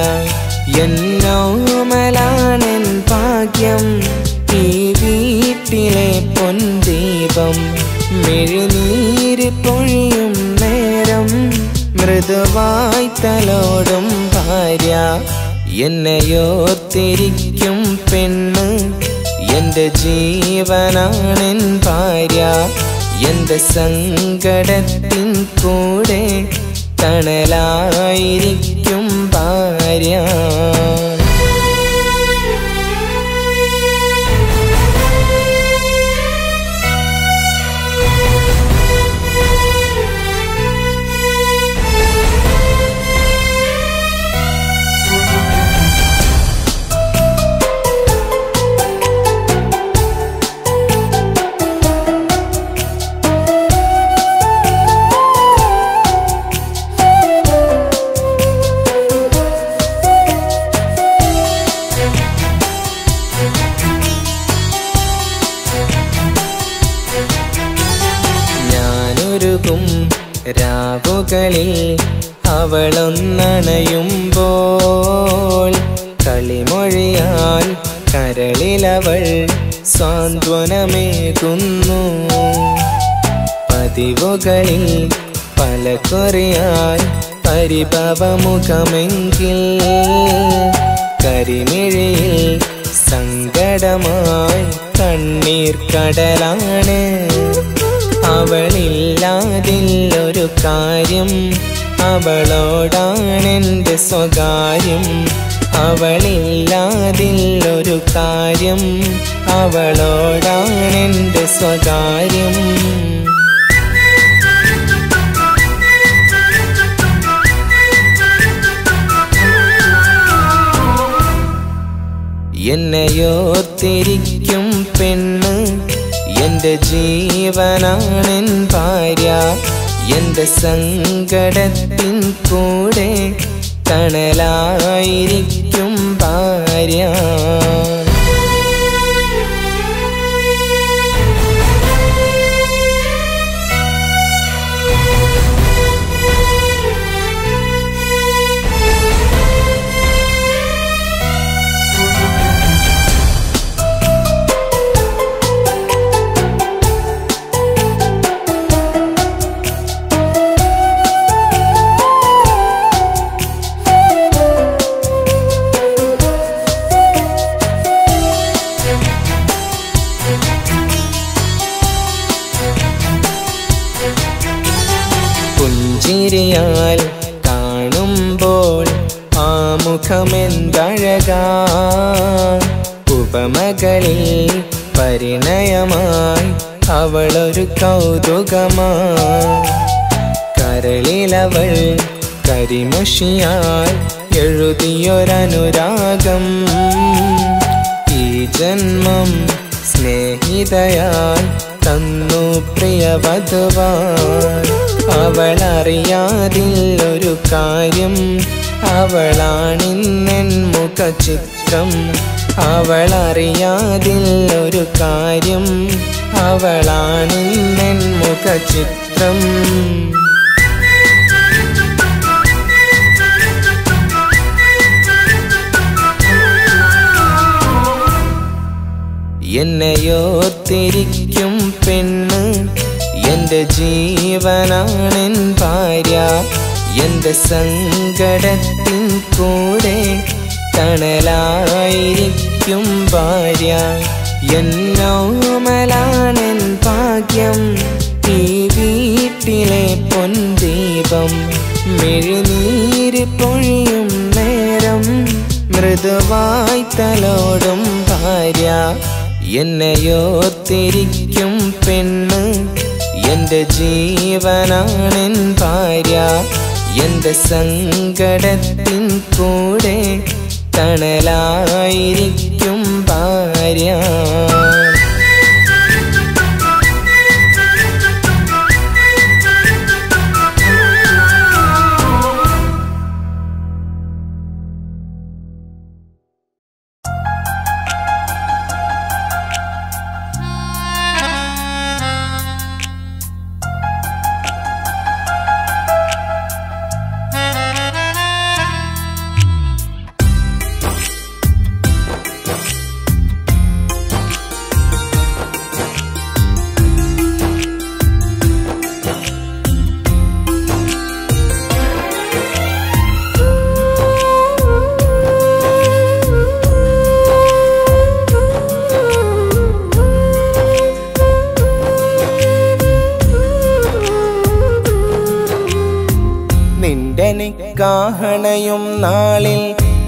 എന്നോമലാണെൻ ഭാഗ്യം ഈ വീട്ടിലെ പൊൻദീപം മെഴുനീര് പൊഴിയും നേരം മൃദുവായി തലോടും ഭാര്യ എന്നെയോർത്തിരിക്കും പെണ്ണ് എന്റെ ജീവനാണെൻ ഭാര്യ എന്റെ സങ്കടത്തിൻ കൂടെ തണലായിരിക്കും ഭാര്യ ഞാനൊരുകും രാവുകളിൽ അവളൊന്നണയുമ്പോൾ കളിമൊഴിയാൽ കരളിലവൾ സാന്ത്വനമേകുന്നു പതിവുകളിൽ പല കൊറിയാൽ പരിഭവമുഖമെങ്കിൽ കരിമിഴിയിൽ സങ്കടമായി കണ്ണീർ കടലാണ് അവളില്ലാതില്ലൊരു കാര്യം അവളോടാണെൻ്റെ സ്വകാര്യം അവളില്ലാതില്ലൊരു കാര്യം അവളോടാണെൻ്റെ സ്വകാര്യം എന്നെയോർത്തിരിക്കും പെണ്ണ് എന്റെ ജീവനാണെൻ ഭാര്യ എന്റെ സങ്കടത്തിൻ കൂടെ തണലായിരിക്കും ഭാര്യ ചിരിയാൽ കാണുമ്പോൾ ആ മുഖമെന്തഴകാ ഉപമകളിൽ പരിണയമായി അവളൊരു കൗതുകമായി കരളിലവൾ കരിമഷിയാൽ എഴുതിയൊരനുരാഗം ഈ ജന്മം സ്നേഹിതയാൽ തന്നു പ്രിയവധുവാൻ അവളറിയാതിൽ ഒരു കാര്യം അവളാണിന്നെൻ മുഖചിത്രം അവളറിയാതിൽ ഒരു കാര്യം അവളാണിന്നെൻ മുഖചിത്രം എന്നെയോർത്തിരിക്കും പെണ്ണ് എൻ്റെ ജീവനാണെൻ ഭാര്യ എൻ്റെ സങ്കടത്തിൻ കൂടെ തണലായിരിക്കും ഭാര്യ എന്നോമലാണെൻ ഭാഗ്യം ഈ വീട്ടിലെ പൊൻദീപം മെഴുനീര് പൊഴിയും നേരം മൃദുവായി തലോടും ഭാര്യ എന്നെയോർത്തിരിക്കും പെണ്ണ് എൻ്റെ ജീവനാണെൻ ഭാര്യ എൻ്റെ സങ്കടത്തിൻ കൂടെ തണലായിരിക്കും ഭാര്യ നിന്റെ നിക്കാഹണയും നാളിൽ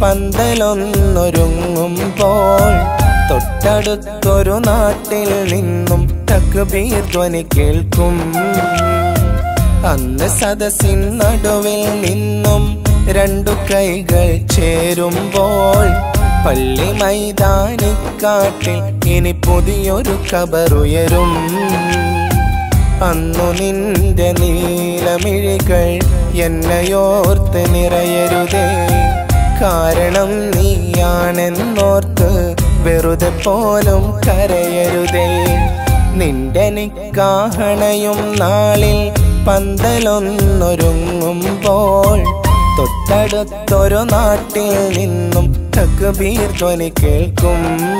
പന്തലൊന്നൊരുങ്ങുമ്പോൾ തൊട്ടടുത്തൊരു നാട്ടിൽ നിന്നും തക്ബീർ ധ്വനി കേൾക്കും അന്ന് സദസ്സിൻ നടുവിൽ നിന്നും രണ്ടു കൈകൾ ചേരുമ്പോൾ പള്ളി മൈതാനിക്കാട്ടിൽ ഇനി പുതിയൊരു കബറുയരും അന്നു നിന്റെ നീലമിഴികൾ എന്നെയോർത്ത് നിറയരുതേ കാരണം നീയാണെന്നോർത്ത് വെറുതെ പോലും കരയരുതേ നിന്റെ നിക്കാഹണയും നാളിൽ പന്തലൊന്നൊരുങ്ങുമ്പോൾ തൊട്ടടുത്തൊരു നാട്ടിൽ നിന്നും തക്ബീർ ധ്വനി കേൾക്കും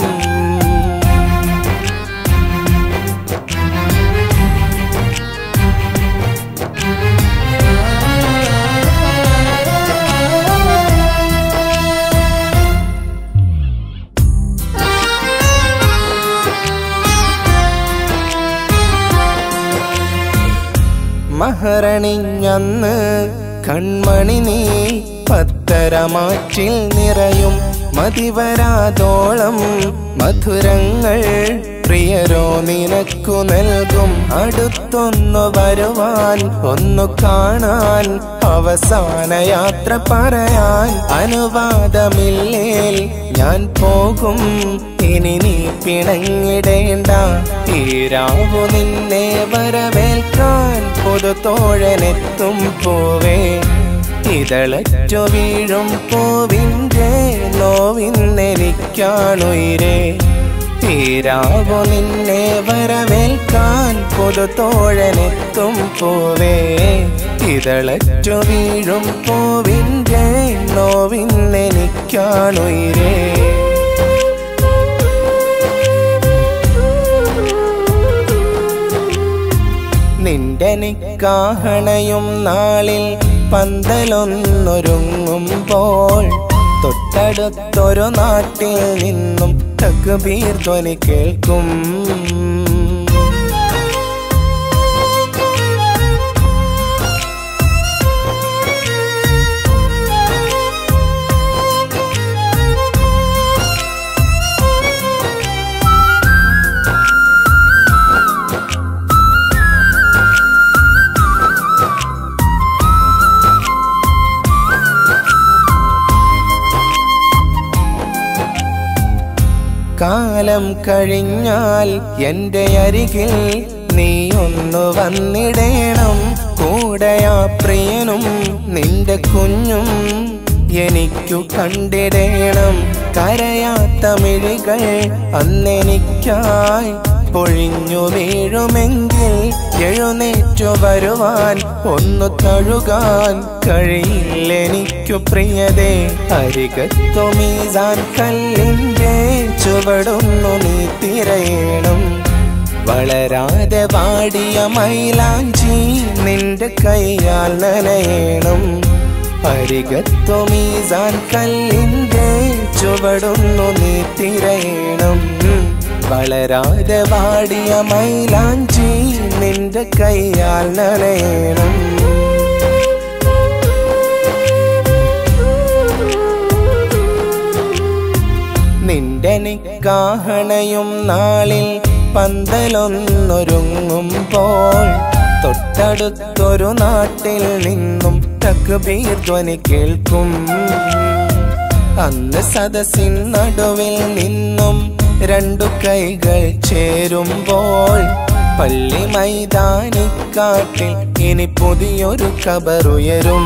മഹറണിഞ്ഞന്ന് കൺമണി നീ പത്തരമാറ്റിൽ നിറയും മതിവരാതോളം മധുരങ്ങൾ പ്രിയരോ നിനക്കു നൽകും അടുത്തൊന്നു വരുവാൻ ഒന്നു കാണാൻ അവസാന യാത്ര പറയാൻ അനുവാദമില്ലേൽ ഞാൻ പോകും ഇനി നീ പിണങ്ങിടേണ്ട തീരാവു നിന്നെ വരവേൽക്കാൻ പുതുതോഴനെത്തും പോവേ ഇതളറ്റു വീഴും പൂവിൻ്റെ നോവിന്നെനിക്കാണുയിരേ തീരാവു നിന്നെ വരവേൽക്കാൻ പുതുതോഴനെത്തും പോവേ ഇതളറ്റു വീഴും പൂവിൻ്റെ നോവിന്നെനിക്കാണുയിരേ നിന്റെ നിക്കാഹണയും നാളിൽ പന്തലൊന്നൊരുങ്ങുമ്പോൾ തൊട്ടടുത്തൊരു നാട്ടിൽ നിന്നും തക്ബീർ ധ്വനി കേൾക്കും കാലം കഴിഞ്ഞാൽ എന്റെ അരികിൽ നീ ഒന്ന് വന്നിടേണം കൂടെയാ പ്രിയനും നിന്റെ കുഞ്ഞും എനിക്കു കണ്ടിടേണം കരയാത്ത മിഴികൾ അന്നെനിക്കായി പൊഴിഞ്ഞു വീഴുമെങ്കിൽ എഴുന്നേറ്റു വരുവാൻ ഒന്ന് തഴുകാൻ കഴിയില്ലെനിക്കു പ്രിയതേ അരികത്തു മീസാൻ കല്ലിൻ്റെ ചുവടൊന്നു നീ തിരയണം വളരാതെ വാടിയ മൈലാഞ്ചി നിന്റെ കൈയാൽ നനയണം അരികത്തു മീസാൻ കല്ലിൻ്റെ ചുവടൊന്നു നീ തിരയണം വളരാതെ വാടിയ മൈലാഞ്ചി നിന്റെ കൈയാൽ നനയണം നിന്റെ നിക്കാഹണയും നാളിൽ പന്തലൊന്നൊരുങ്ങുമ്പോൾ തൊട്ടടുത്തൊരു നാട്ടിൽ നിന്നും തക്ബീർ ധ്വനി കേൾക്കും അന്ന് സദസ്സിൻ നടുവിൽ നിന്നും രണ്ടു കൈകൾ ചേരുമ്പോൾ പള്ളി മൈതാനിക്കാട്ടിൽ ഇനി പുതിയൊരു കബറുയരും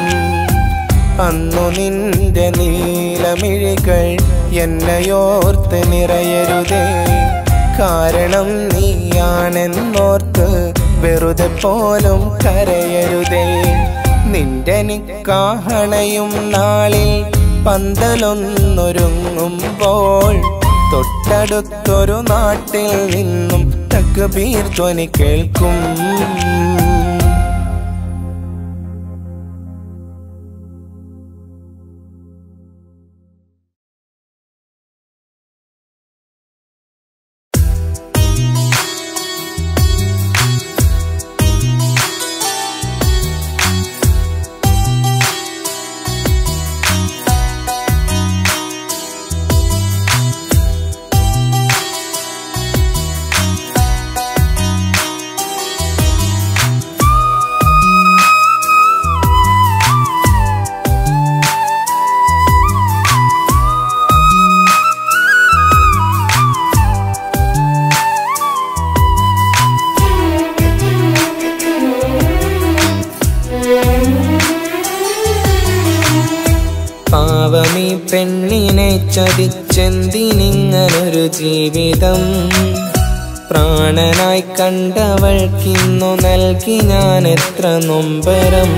അന്നു നിന്റെ നീലമിഴികൾ എന്നെയോർത്ത് നിറയരുതേ കാരണം നീയാണെന്നോർത്ത് വെറുതെ പോലും കരയരുതേ നിന്റെ നിക്കാഹണയും നാളിൽ പന്തലൊന്നൊരുങ്ങുമ്പോൾ തൊട്ടടുത്തൊരു നാട്ടിൽ നിന്നും തക്ബീർ ധ്വനി കേൾക്കും പാവമീ പെണ്ണിനെ ചതിച്ചെന്തിനിങ്ങനൊരു ജീവിതം പ്രാണനായി കണ്ടവൾക്കിന്നു നൽകി ഞാൻ എത്ര നൊമ്പരം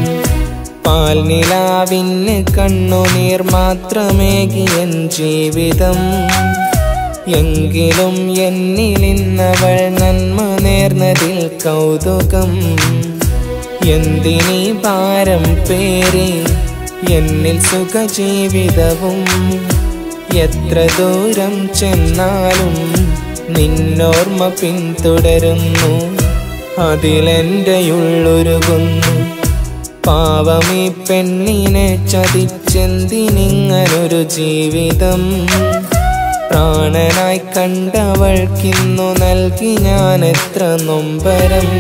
പാൽനിലാവിന് കണ്ണുനീർ മാത്രമേകിയൻ ജീവിതം എങ്കിലും എന്നിലിന്നവൾ നന്മ നേർന്നതിൽ കൗതുകം എന്തിനീ ഭാരം പേരി എന്നിൽ സുഖജീവിതവും എത്ര ദൂരം ചെന്നാലും നിന്നോർമ്മ പിന്തുടരുന്നു അതിലെൻ്റെ ഉള്ളൊരുകുന്നു പാവമീ പെണ്ണിനെ ചതിച്ചെന്തിനിങ്ങനൊരു ജീവിതം പ്രാണനായി കണ്ടവൾക്കിന്നു നൽകി ഞാൻ എത്ര നൊമ്പരം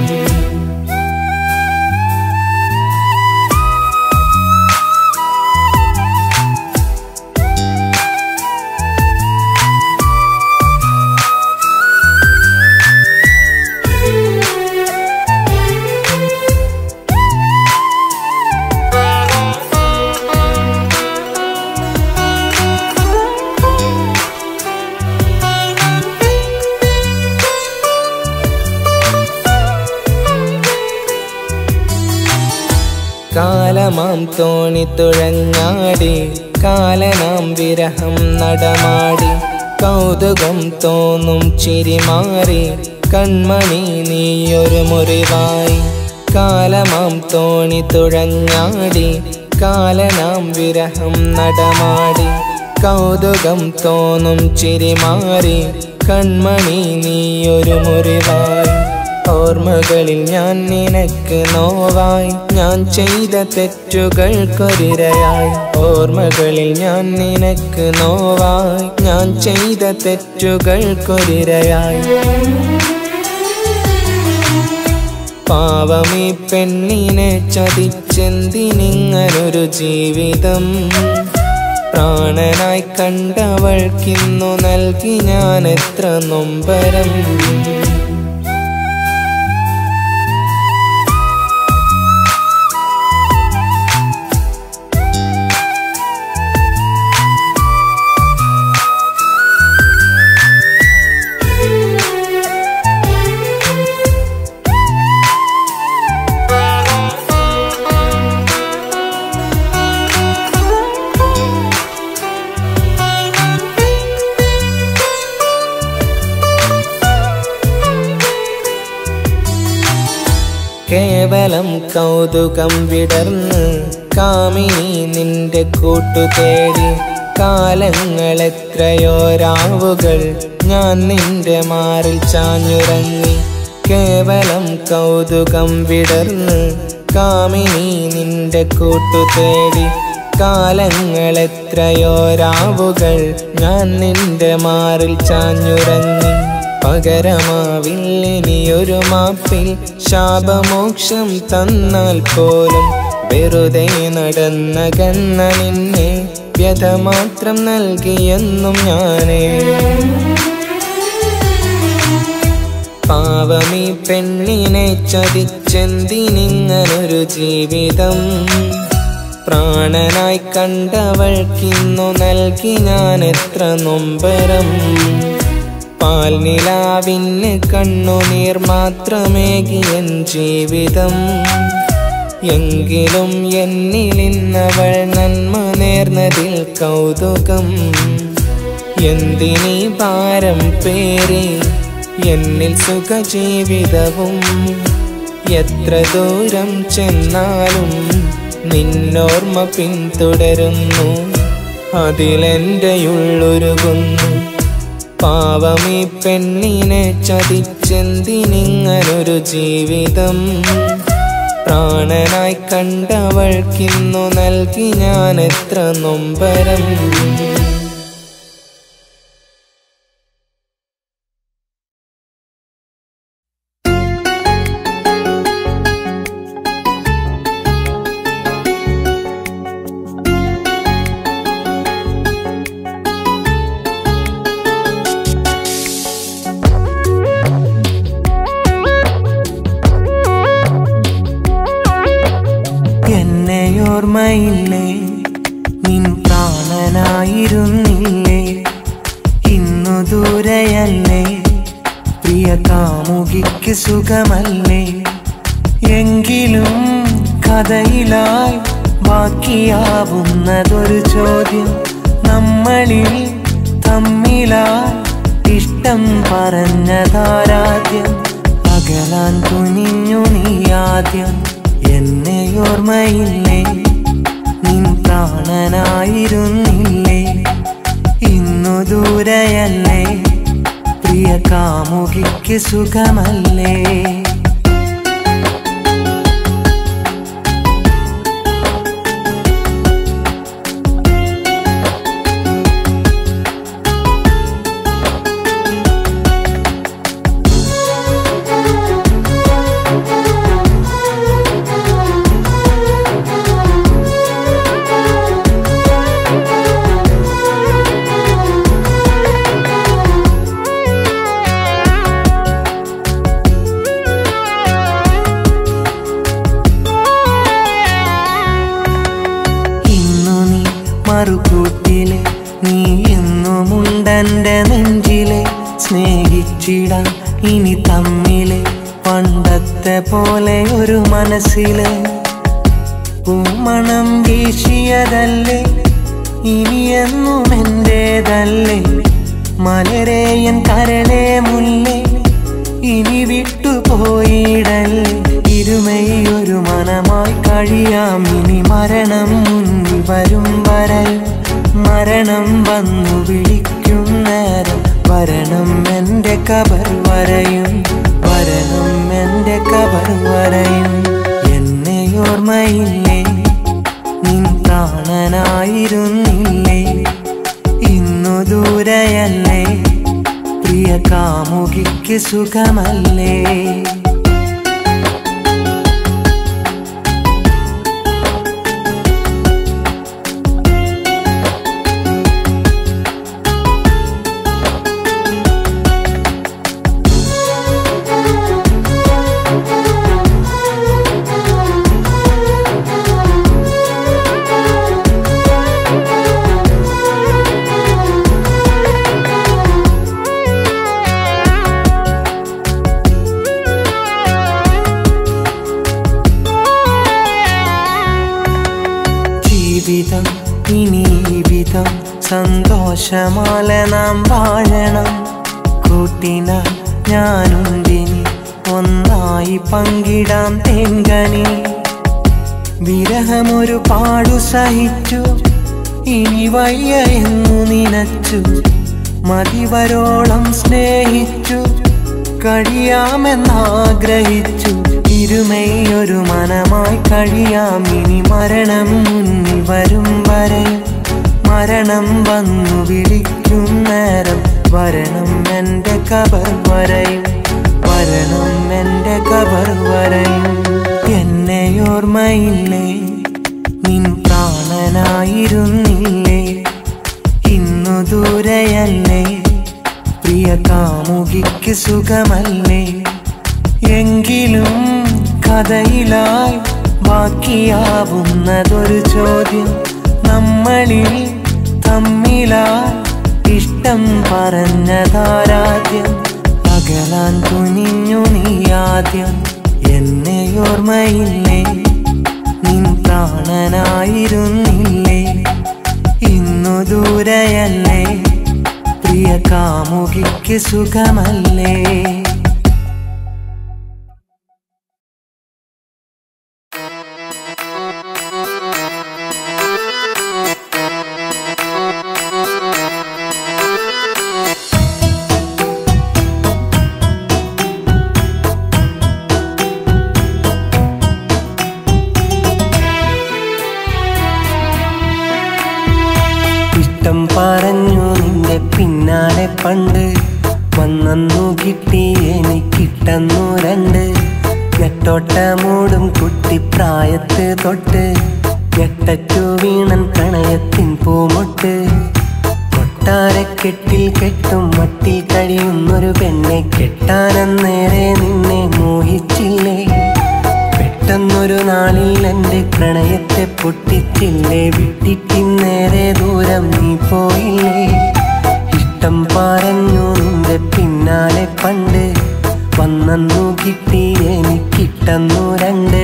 കാലമാം തോണി തുഴഞ്ഞാടി കാലനാം വിരഹം നടമാടി കൗതുകം തോന്നും ചിരിമാറി കൺമണി നീയൊരു മുറിവായി കാലമാം തോണി തുഴഞ്ഞാടി കാലനാം വിരഹം നടമാടി കൗതുകം തോന്നും ചിരിമാറി കൺമണി നീയൊരു മുറിവായി ഓർമ്മകളിൽ ഞാൻ നിനക്ക് നോവായി ഞാൻ ചെയ്ത തെറ്റുകൾക്കൊരിരയായി ഓർമ്മകളിൽ ഞാൻ നിനക്ക് നോവായി ഞാൻ ചെയ്ത തെറ്റുകൾക്കൊരിരയായി പാവമീ പെണ്ണിനെ ചതിച്ചെന്തിനിങ്ങനൊരു ജീവിതം പ്രാണനായി കണ്ടവൾക്കിന്നു നൽകി ഞാൻ എത്ര നൊമ്പരം കേവലം കൗതുകം വിടർന്ന് കാമിനി നിന്റെ കൂട്ടു തേടി കാലങ്ങൾ എത്രയോ രാവുകൾ ഞാൻ നിന്റെ മാറിൽ ചാഞ്ഞുറങ്ങി കേവലം കൗതുകം വിടർന്ന് കാമിനി നിന്റെ കൂട്ടു തേടി കാലങ്ങൾ എത്രയോ രാവുകൾ ഞാൻ നിന്റെ മാറിൽ ചാഞ്ഞുറങ്ങി പകരമാവില്ലിനിയൊരു മാപ്പിൽ ശാപമോക്ഷം തന്നാൽ പോലും വെറുതെ നടന്ന കന്ന നിന്നെ വ്യഥ മാത്രം നൽകിയെന്നും ഞാനേ പാവമീ പെണ്ണിനെ ചതിച്ചെന്തിനിങ്ങനൊരു ജീവിതം പ്രാണനായി കണ്ടവൾക്കിന്നു നൽകി ഞാൻ എത്ര നൊമ്പരം പാൽനിലാവിന് കണ്ണുനീർ മാത്രമേകിയൻ ജീവിതം എങ്കിലും എന്നിലിന്നവൾ നന്മ നേർന്നതിൽ കൗതുകം എന്തിനീ ഭാരം പേറി എന്നിൽ സുഖജീവിതവും എത്ര ദൂരം ചെന്നാലും നിന്നോർമ്മ പിന്തുടരുന്നു അതിലെൻ്റെയുള്ളൊരുകുന്നു പാവമീ പെണ്ണിനെ ചതിച്ചെന്തിനിങ്ങനൊരു ജീവിതം പ്രാണനായി കണ്ടവൾക്കിന്നു നൽകി ഞാൻ എത്ര നൊമ്പരം എന്നെയോർമ്മയില്ലേ നിൻ പ്രാണനായിരുന്നില്ലേ ഇന്നു ദൂരെയല്ലേ പ്രിയ കാമുകിക്ക് സുഖമല്ലേ എങ്കിലും കഥയിലായി ബാക്കിയാവുന്നതൊരു ചോദ്യം നമ്മളിൽ തമ്മിലായി ഇഷ്ടം പറഞ്ഞതാരാദ്യം അകലാൻ തുനിഞ്ഞു നീ ആദ്യം എന്നെ ഓർമ്മയില്ലേ നിൻ പ്രാണനായിരുന്നില്ലേ ഇന്നു ദൂരെയല്ലേ പ്രിയ കാമുകിക്ക് സുഖമല്ലേ ഇന്നു നീ മറുകൂട്ടിലെ നീ എന്നുമുണ്ടെന്റെ നെഞ്ചിലെ സ്നേഹിച്ചിടാൻ ഇനി തമ്മിലെ പണ്ടത്തെ പോലെ ഒരു മനസ്സിലെ പൂമണം വീശിയതല്ലേ ഇനി എന്നും എന്റേതല്ലേ മലരേയൻ കരളെ മുല്ലേ ഇനി വിട്ടുപോയിടല്ലേ ഇരുമയൊരു മനമായി കഴിയാം ഇനി മരണം മുന്നിൽ വരും വരൽ മരണം വന്നു വിളിക്കും നേരം വരണം എൻ്റെ കബർ വരയും വരണം എൻ്റെ കബർ വരയും എന്നെ ഓർമ്മയില്ലേ നിൻ പ്രാണനായിരുന്നില്ലേ ഇന്നു ദൂരെയല്ലേ പ്രിയ കാമുകിക്ക് സുഖമല്ലേ സന്തോഷമാല നാം വാഴണം കൂട്ടിന ഞാനുണ്ടിനി ഒന്നായി പങ്കിടാം തേങ്കനി വിരഹമൊരു പാടു സഹിച്ചു ഇനി വയ്യ എന്നു നിനച്ചു മതിവരോളം സ്നേഹിച്ചു കഴിയാമെന്നാഗ്രഹിച്ചു ഇരുമയൊരു മനമായി കഴിയാം ഇനി മരണം മുന്നിൽ വരും വരെ മരണം വന്നു വിളിക്കും നേരം വരണം എൻ്റെ കബർ വരയും വരണം എൻ്റെ കബർ വരയും എന്നെ ഓർമ്മയില്ലേ നിൻ പ്രാണനായിരുന്നില്ലേ ഇന്നു ദൂരെയല്ലേ പ്രിയ കാമുകിക്ക് സുഖമല്ലേ എങ്കിലും കഥയിലായി ബാക്കിയാവുന്നതൊരു ചോദ്യം നമ്മളിൽ തമ്മിലായി ഇഷ്ടം പറഞ്ഞതാരാദ്യം അകലാൻ തുനിഞ്ഞു നീ ആദ്യം എന്നെ ഓർമ്മയില്ലേ നിൻ പ്രാണനായിരുന്നില്ലേ ഇന്നു ദൂരെയല്ലേ പ്രിയ കാമുകിക്ക് സുഖമല്ലേ ഇഷ്ടം പറഞ്ഞു നിന്റെ പിന്നാലെ പണ്ട് വന്നു കിട്ടി എനിക്കിട്ടന്നു രണ്ട് ഞെട്ടോട്ടമൂടും കുട്ടിപ്രായത്ത് തൊട്ട് ഞെട്ടറ്റു വീണൻ പ്രണയത്തിൻ പൂമൊട്ട് കൊട്ടാരക്കെട്ടിൽ കെട്ടും മട്ടിൽ കഴിയുന്നൊരു പെണ്ണെ കെട്ടാനന്നേരെ നിന്നെ മോഹിച്ചില്ലേ പെട്ടെന്നൊരു നാളിൽ എൻ്റെ പ്രണയത്തെ പൊട്ടിച്ചില്ലേ വിട്ടിട്ടിന്നേരെ ദൂരം നീ പോയില്ലേ ഇഷ്ടം പറഞ്ഞു നിന്റെ പിന്നാലെ പണ്ട് വന്നു കിട്ടി എനിക്കിട്ടന്നു രണ്ട്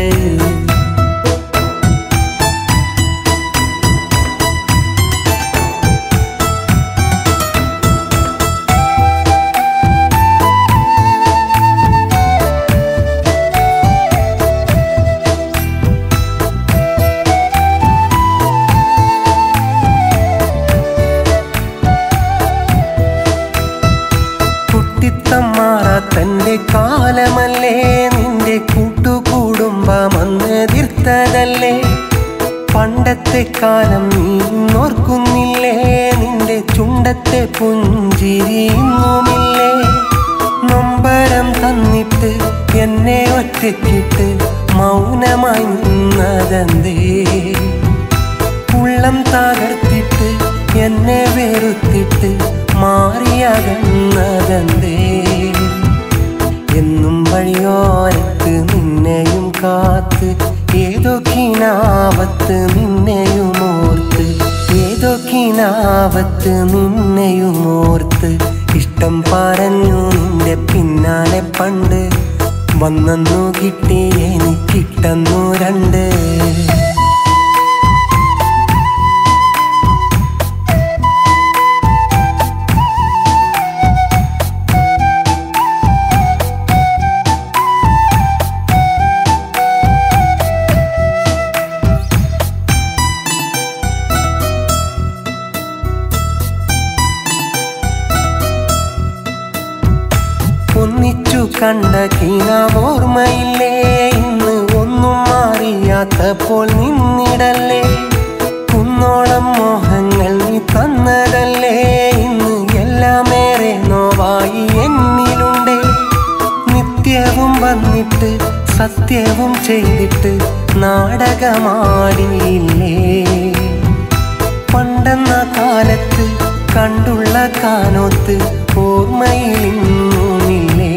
കുട്ടിത്തം മാറാത്തന്റെ കാലമല്ലേ നിന്റെ കൂട്ടുകൂടുംബമെന്ന് തീർത്തതല്ലേ പണ്ടത്തെ കാലം നീ ഓർക്കുന്നില്ലേ നിന്റെ ചുണ്ടത്തെ പുഞ്ചിരിയുമില്ലേ നൊമ്പരം തന്നിട്ട് എന്നെ ഒറ്റയ്ക്കിട്ട് മൗനമായി നിന്നതെന്തേ ഉള്ളം തകർത്തിട്ട് എന്നെ വെറുത്തിട്ട് മാറിയകന്നതെന്തേ എന്നും വഴിയോരത്ത് നിന്നെയും കാത്ത് ഏതോ കിനാവത്ത് നിന്നെയും ഓർത്ത് ഏതോ കിനാവത്ത് നിന്നെയും ഓർത്ത് ഇഷ്ടം പറഞ്ഞു നിന്റെ പിന്നാലെ പണ്ട് വന്നു കിട്ടി എനിക്കിട്ടന്നു രണ്ട് ഒന്നിച്ചു കണ്ട കീനാവോർമ്മയില്ലേ ഇന്ന് ഒന്നും മാറിയാത്തപ്പോൾ നിന്നിടല്ലേ കുന്നോളം മോഹങ്ങൾ നീ തന്നതല്ലേ ഇന്ന് എല്ലാമേറെ നോവായി എന്നിലുണ്ടേ നിത്യവും വന്നിട്ട് സത്യവും ചെയ്തിട്ട് നാടകമാടിയില്ലേ പണ്ടെന്ന കാലത്ത് കണ്ടുള്ള കാനോത്ത് ഓർമ്മയിലിന്നുമില്ലേ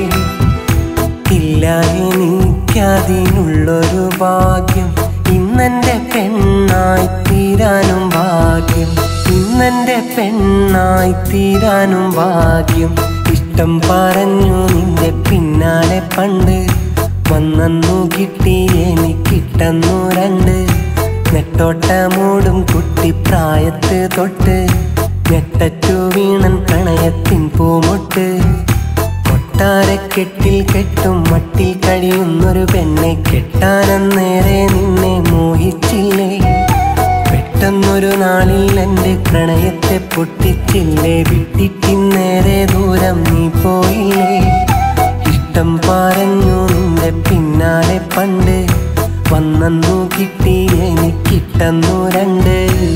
ഇല്ല എനിക്കതിനുള്ളൊരു ഭാഗ്യം ഇന്നെന്റെ പെണ്ണായി തീരാനും ഭാഗ്യം ഇന്നെന്റെ പെണ്ണായി തീരാനും ഭാഗ്യം ഇഷ്ടം പറഞ്ഞു നിന്റെ പിന്നാലെ പണ്ട് വന്നു കിട്ടി എനിക്കിട്ടന്നു രണ്ട് നെട്ടോട്ടമൂടും കുട്ടിപ്രായത്ത് തൊട്ട് ഞെട്ടറ്റു വീണൻ പ്രണയത്തിൻ പൂമൊട്ട് കൊട്ടാരക്കെട്ടിൽ കെട്ടും മട്ടിൽ കഴിയുന്നൊരു പെണ്ണെ കെട്ടാനന്നേരെ നിന്നെ മോഹിച്ചില്ലേ പെട്ടെന്നൊരു നാളിൽ എൻ്റെ പ്രണയത്തെ പൊട്ടിച്ചില്ലേ വിട്ടിട്ടിന്നേരെ ദൂരം നീ പോയില്ലേ ഇഷ്ടം പറഞ്ഞു നിന്റെ പിന്നാലെ പണ്ട് വന്നു കിട്ടി എനിക്കിട്ടെന്നു രണ്ട്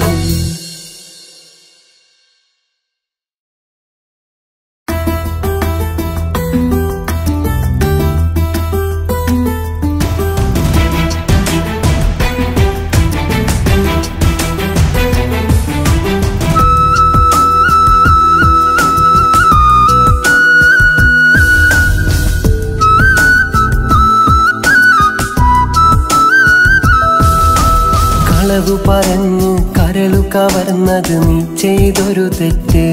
കളവു പറഞ്ഞു കരളു കവർന്നത് നീ ചെയ്തൊരു തെറ്റ്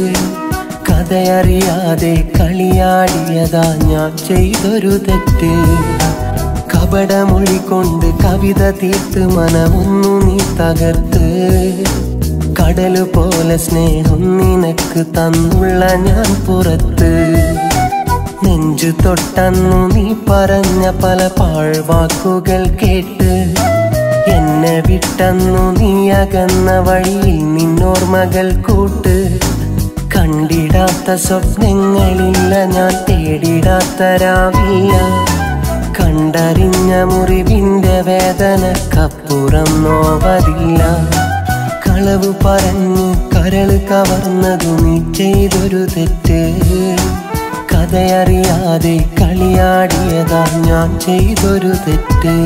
കഥയറിയാതെ കളിയാടിയതാ ഞാൻ ചെയ്തൊരു തെറ്റ് കപടമൊഴി കൊണ്ട് കവിത തീർത്ത് മനമൊന്നു നീ തകർത്ത് കടലു പോലെ സ്നേഹം നിനക്ക് തന്നുള്ള ഞാൻ പുറത്ത് നെഞ്ചു തൊട്ടന്നു നീ പറഞ്ഞ പല പാഴ്വാക്കുകൾ കേട്ട് എന്നെ വിട്ടന്നു നീ അകന്ന വഴിയിൽ നിന്നോർമകൾ കൂട്ട് കണ്ടിടാത്ത സ്വപ്നങ്ങളില്ല ഞാൻ തേടിടാത്ത രാവില്ല കണ്ടറിഞ്ഞ മുറിവിന്റെ വേദനക്കപ്പുറം നോവതില്ല കളവ് പറഞ്ഞു കരള് കവർന്നതു നീ ചെയ്തൊരു തെറ്റ് കഥയറിയാതെ കളിയാടിയതാ ഞാൻ ചെയ്തൊരു തെറ്റ്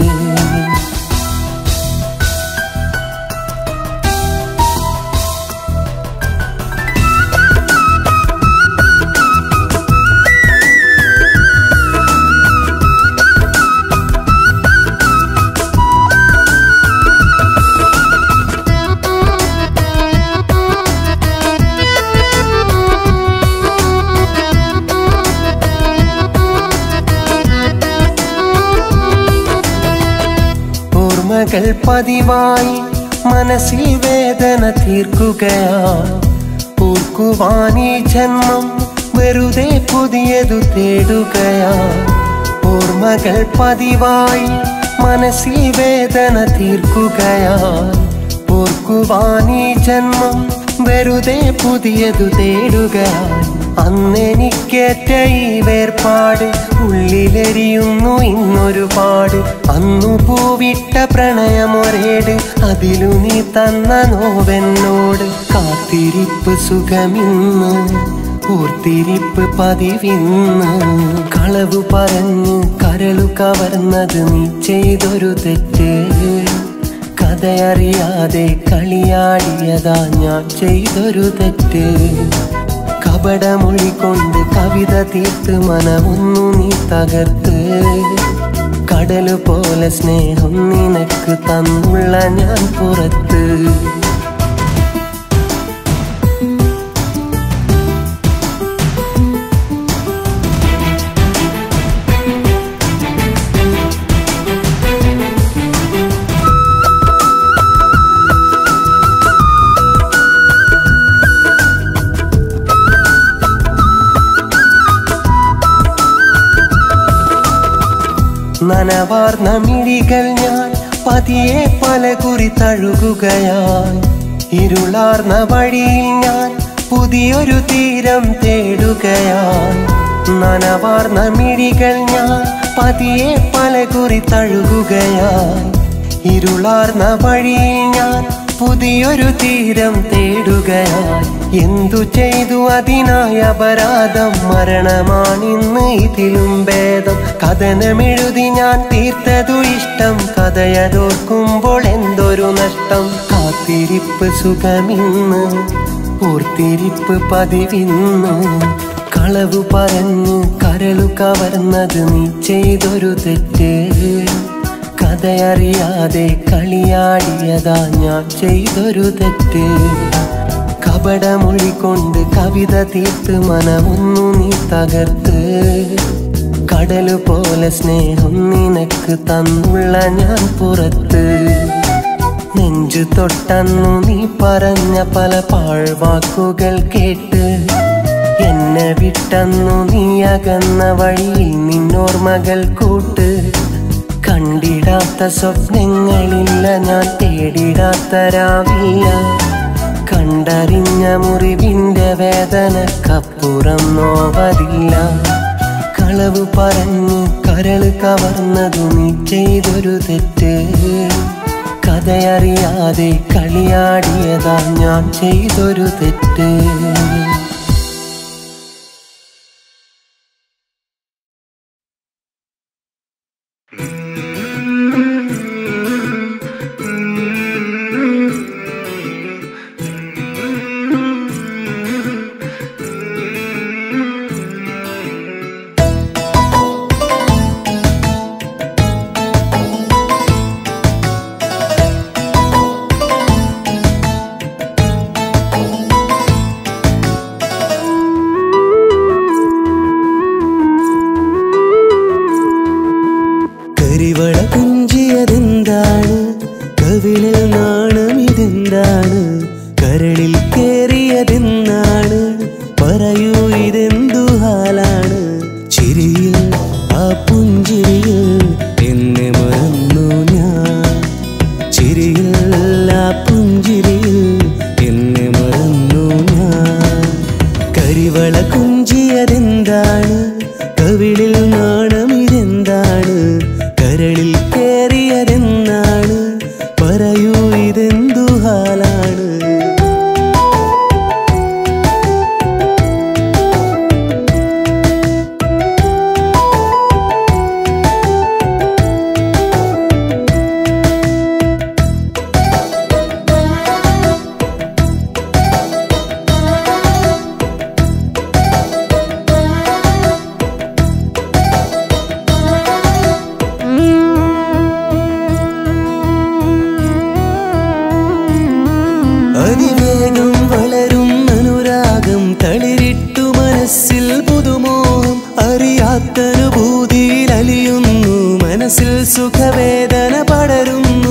ഓർമ്മകൾ പതിവായി മനസ്സിൽ വേദന തീർക്കുകയാ ഓർക്കുവാൻ ഈ ജന്മം വെറുതെ പുതിയതു തേടുകയാ ഓർമ്മകൾ പതിവായി മനസ്സിൽ വേദന തീർക്കുകയാ ഓർക്കുവാൻ ഈ ജന്മം വെറുതെ പുതിയതു തേടുകയാ അന്നെനിക്കേറ്റ ഈ വേർപാട് ഉള്ളിലെരിയുന്നു ഇന്നൊരുപാട് അന്നു പൂവിട്ട പ്രണയമൊരേട് അതിലു നീ തന്ന നോവെന്നോട് കാത്തിരിപ്പ് സുഖമിന്ന് ഓർത്തിരിപ്പ് പതിവിന്ന് കളവു പറഞ്ഞു കരളു കവർന്നത് നീ ചെയ്തൊരു തെറ്റ് കഥയറിയാതെ കളിയാടിയതാ ഞാൻ ചെയ്തൊരു തെറ്റ് കപടമൊഴി കൊണ്ട് കവിത തീർത്ത് മനമൊന്നു നീ തകർത്ത് കടല് പോലെ സ്നേഹം നിനക്ക് തന്നുള്ള ഞാൻ പുറത്ത് നനവാർന്ന മിഴികൾ ഞാൻ പതിയെ പല കുറി തഴുകുകയായി ഇരുളാർന്ന വഴിയിൽ ഞാൻ പുതിയൊരു തീരം തേടുകയായി നനവാർന്ന മിഴികൾ ഞാൻ പതിയെ പല കുറി തഴുകുകയായി ഇരുളാർന്ന വഴിയിൽ ഞാൻ പുതിയൊരു തീരം തേടുകയായി എന്തു ചെയ്തു അതിനായ അപരാധം മരണമാണിന്ന് ഇതിലും ഭേദം കഥനമെഴുതി ഞാൻ തീർത്തതു ഇഷ്ടം കഥയതോർക്കുമ്പോൾ എന്തൊരു നഷ്ടം കാത്തിരിപ്പ് സുഖമിന്ന് ഓർത്തിരിപ്പ് പതിവിന്ന് കളവു പറഞ്ഞു കരളു കവർന്നത് നീ ചെയ്തൊരു തെറ്റ് കഥയറിയാതെ കളിയാടിയതാ ഞാൻ ചെയ്തൊരു തെറ്റ് കപടമൊഴി കൊണ്ട് കവിത തീർത്ത് മനമൊന്നു നീ തകർത്ത് കടല് പോലെ സ്നേഹം നിനക്ക് തന്നുള്ള ഞാൻ പുറത്ത് നെഞ്ചു തൊട്ടന്നു നീ പറഞ്ഞ പല പാഴ്വാക്കുകൾ കേട്ട് എന്നെ വിട്ടന്നു നീ അകന്ന വഴിയിൽ നിന്നോർമകൾ കൂട്ട് കണ്ടിടാത്ത സ്വപ്നങ്ങളില്ല ഞാൻ തേടിടാത്ത രാവില്ല കണ്ടറിഞ്ഞ മുറിവിന്റെ വേദനക്കപ്പുറം നോവതില്ല കളവ് പറഞ്ഞു കരള് കവർന്നതു നീ ചെയ്തൊരു തെറ്റ് കഥയറിയാതെ കളിയാടിയതാ ഞാൻ ചെയ്തൊരു തെറ്റ് കരിവള കുഞ്ചിയതെന്താണ് കവിളിൽ നാണം ഇതെന്താണ് കരളിൽ കേറിയതെന്നാണ് പറയൂ ഇതെന്തു ഹാലാണ് ചിരിയിൽ ആ പുഞ്ചിരിയിൽ എന്നെ മറന്നു ഞാൻ ചിരിയിൽ ആ പുഞ്ചിരിയിൽ എന്നെ മറന്നു ഞാൻ കരിവള കുഞ്ചിയതെന്താണ് കവിളിൽ നാണം ഇതെന്താണ് കരളിൽ കേറിയതെന്നാണ് പറയൂ ഇതെന്തു ഹാലാണ് അതിവേഗം വളരും അനുരാഗം തളിരിട്ടു മനസ്സിൽ പുതുമോഹം അറിയാത്തനുഭൂതിയിൽ അലിയുന്നു മനസ്സിൽ സുഖവേദന പടരുന്നു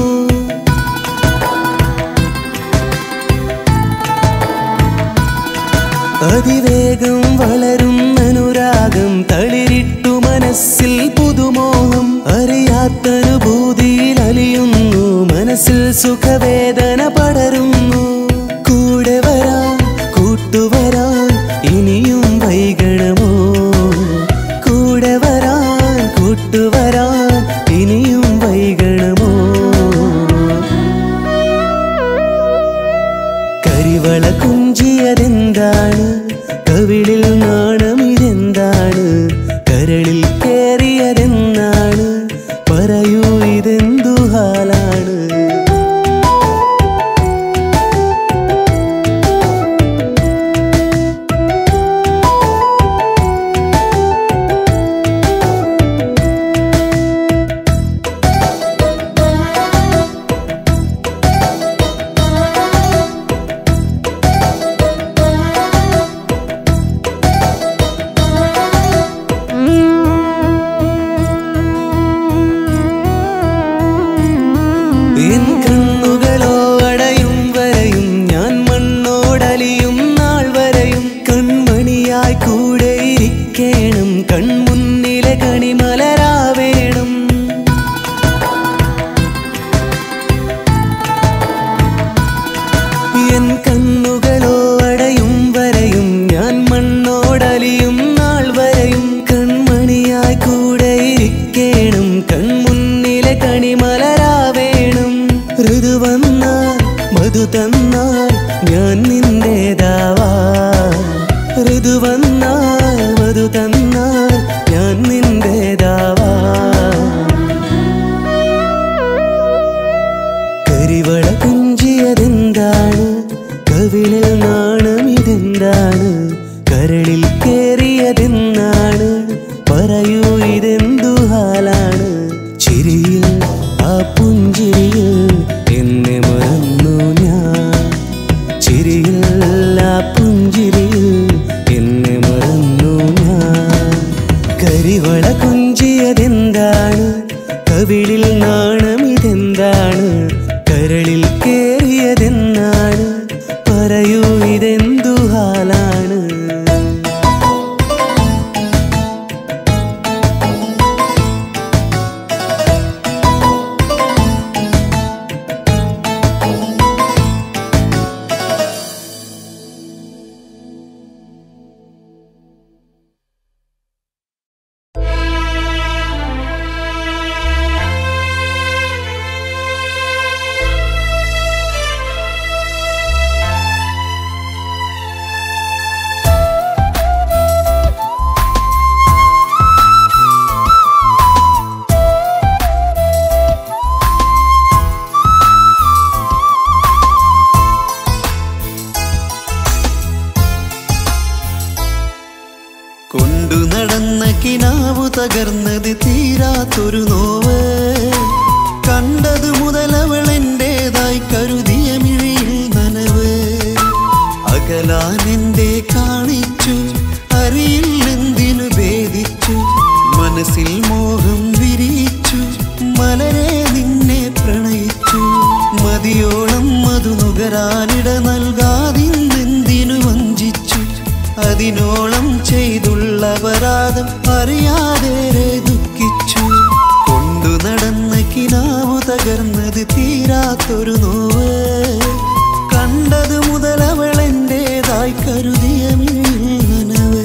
അതിവേഗം വളരും അനുരാഗം തളിരിട്ടു മനസ്സിൽ പുതുമോഹം അറിയാത്തനുഭൂതിയിൽ അലിയുന്നു മനസ്സിൽ സുഖവേദന പടരുന്നു കൂടെ വരാൻ കൂട്ടുവരാൻ ഇനിയും വൈകണമോ കൂടെ വരാൻ കൂട്ടുവരാൻ ഇനിയും വൈകണമോ കരിവള കുഞ്ചിയതെന്താണ് കവിളിൽ നാണം ഇതെന്താണ് കരളിൽ കേറിയതെന്നാണ് പറയൂ ഇതെന്തു ഹാലാണ് എൻ കണ്ണുകളോ അടയും വരെയും ഞാൻ മണ്ണോടലിയും നാൾ വരെയും കൺമണിയായി കൂടെ ഇരിക്കേണം കൺമുന്നിലെ കണിമലരാവേണം എൻ കണ്ണുകളോ അടയും വരെയും ഞാൻ മണ്ണോടലിയും നാൾ വരെയും കൺമണിയായി കൂടെ ഇരിക്കേണം കൺമുന്നിലെ കണിമലരാവേണം ഋതു വന്നാൽ മധു തന്നാൽ ഞാൻ നിന്റേതാവാ ഋതു വന്നാൽ മധു തന്നാൽ ഞാൻ നിന്റേതാവാ കരിവള കുഞ്ചിയതെന്താണ് കവിളിൽ നാണം ഇതെന്താണ് കരളിൽ കേറിയതെന്നാണ് പറയൂ ഇതെന്തു ഹാലാണ് ചിരിയിൽ ആ പുഞ്ചിരിയിൽ എന്നെ മറന്നു ഞാൻ ചിരിയിൽ ആ പുഞ്ചിരിയിൽ എന്നെ മറന്നു ഞാൻ കരിവള കുഞ്ചിയതെന്താണ് കവിളിൽ നാണം ഇതെന്താണ് കരളിൽ തകർന്നത് തീരാത്തൊരു നോവ് കണ്ടതു മുതലവൾ എന്റേതായി കരുതിയ മിഴിയിൽ നനവ് അകലാൻ എന്റെ കാണിച്ചു അറിയില്ലെന്തിനു ഭേദിച്ചു മനസ്സിൽ മോഹം വിരിയിച്ചു മലരെ നിന്നെ പ്രണയിച്ചു മതിയോളം മധു നുകരാനിട നൽകാതിന്നെന്തിനു വഞ്ചിച്ചു അതിനോളം ചെയ്തുള്ള അപരാധം അറിയാതെ ദുഃഖിച്ചു കൊണ്ടു നടന്ന കിനാവു തകർന്നത് തീരാത്തൊരു നോവ് കണ്ടതു മുതൽ അവൾ എന്റേതായി കരുതിയ മിഴിയിൽ നനവ്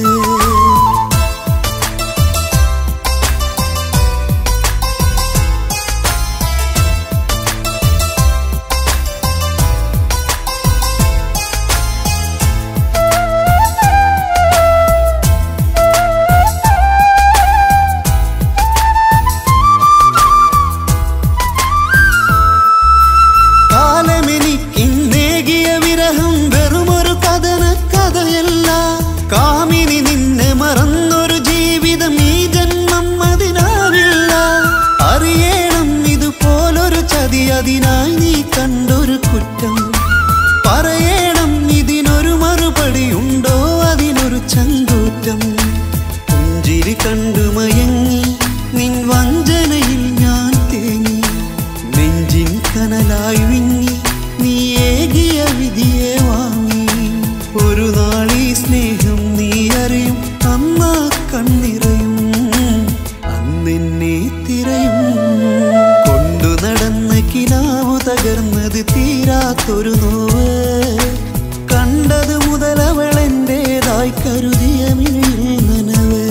കാലമെനിക്കിന്നേകിയ വിരഹം വെറുമൊരു കഥന കഥയല്ല കാമിനി നിന്നെ മറന്നൊരു ജീവിതം ഈ ജന്മം അതിനാവില്ല അറിയണം ഇതുപോലൊരു ചതി അതിനായി നീ കണ്ടൊരു കുറ്റം പറയണം ഇതിനൊരു മറുപടി ഉണ്ടോ അതിനൊരു ചങ്കൂറ്റം പുഞ്ചിരി കണ്ടു മയങ്ങി നിൻ വഞ്ചനയിൽ ഞാൻ തേങ്ങി നെഞ്ചിൻ കനലായി വിങ്ങി നീ ഏകിയ വിധിയെ വാങ്ങി ഒരു നാളീ സ്നേഹം നീ അറിയും അമ്മ കണ്ണിറയും അന്നെന്നെ തിരയും കൊണ്ടു നടന്ന കിനാവു തകർന്നത് തീരാത്തൊരു നോവ് കണ്ടത് മുതൽ അവൾ എന്റേതായി കരുതിയ മിഴിയിൽ നനവ്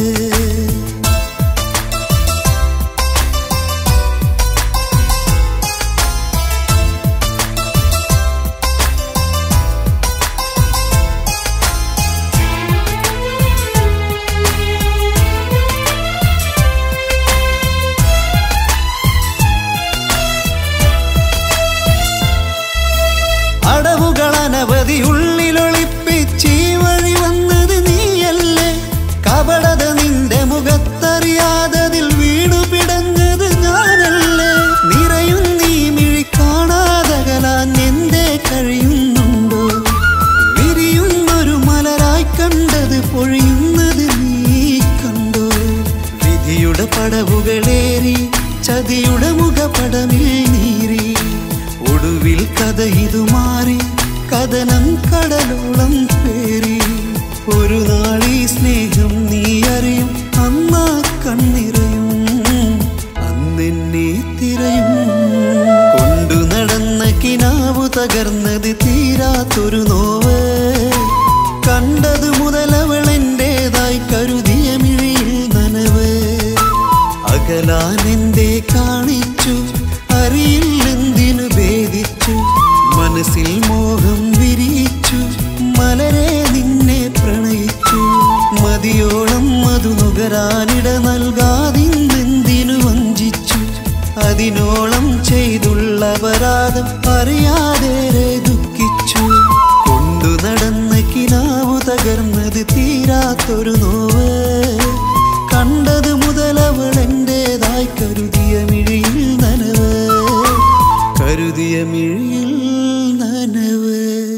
അടവുകൾ അനവധി ഉള്ളിലൊളിപ്പിച്ച് ഈ വഴി വന്നത് നീയല്ലേ കപടത നിന്റെ മുഖത്തറിയാതതിൽ വീണു പിടഞ്ഞത് ഞാനല്ലേ നിറയും നീ മിഴി കാണാതകലാൻ എന്തേ കഴിയുന്നുണ്ടോ വിരിയുന്നൊരു മലരായി കണ്ടത് പൊഴിയുന്നത് നീ കണ്ടോ വിധിയുടെ പടവുകളേറി ചതിയുടെ മുഖപടമിൽ നീറി ഒടുവിൽ കഥ ഇതു മാറി കഥനം കടലോളം പേറി ഒരു നാളീ സ്നേഹം നീ അറിയും അമ്മ കണ്ണിറയും അന്നെന്നെ തിരയും കൊണ്ടു നടന്ന കിനാവു തകർന്നത് തീരാത്തൊരു നോവ് കണ്ടതു മുതൽ അവൾ എന്റേതായി കരുതിയ മിഴിയിൽ നനവ് അകലാൻ എന്റെ കാണിച്ചു അറിയില്ലെന്തിനു ഭേദിച്ചു മനസ്സിൽ മോഹം വിരിയിച്ചു മലരെ നിന്നെ പ്രണയിച്ചു മതിയോളം മധു നുകരാനിട നൽകാതിന്നെന്തിനു വഞ്ചിച്ചു അതിനോളം ചെയ്തുള്ള അപരാധം അറിയാതെ ദുഃഖിച്ചു കൊണ്ടു നടന്ന കിനാവു തകർന്നത് തീരാത്തൊരു നോവ് കണ്ടത് മുതൽ അവൾ എന്റേതായി കരുതിയ മിഴിയിൽ നനവ് കരുതിയ മിഴിയിൽ നനവ്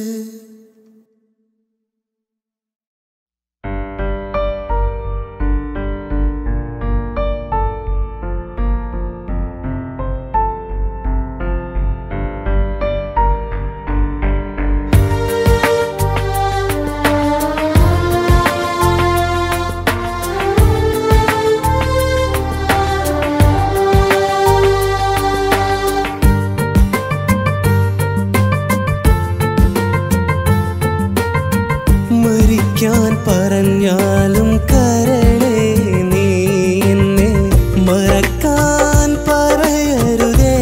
മരിക്കാൻ പറഞ്ഞാലും കരളെ നീ എന്നെ മറക്കാൻ പറയരുതേ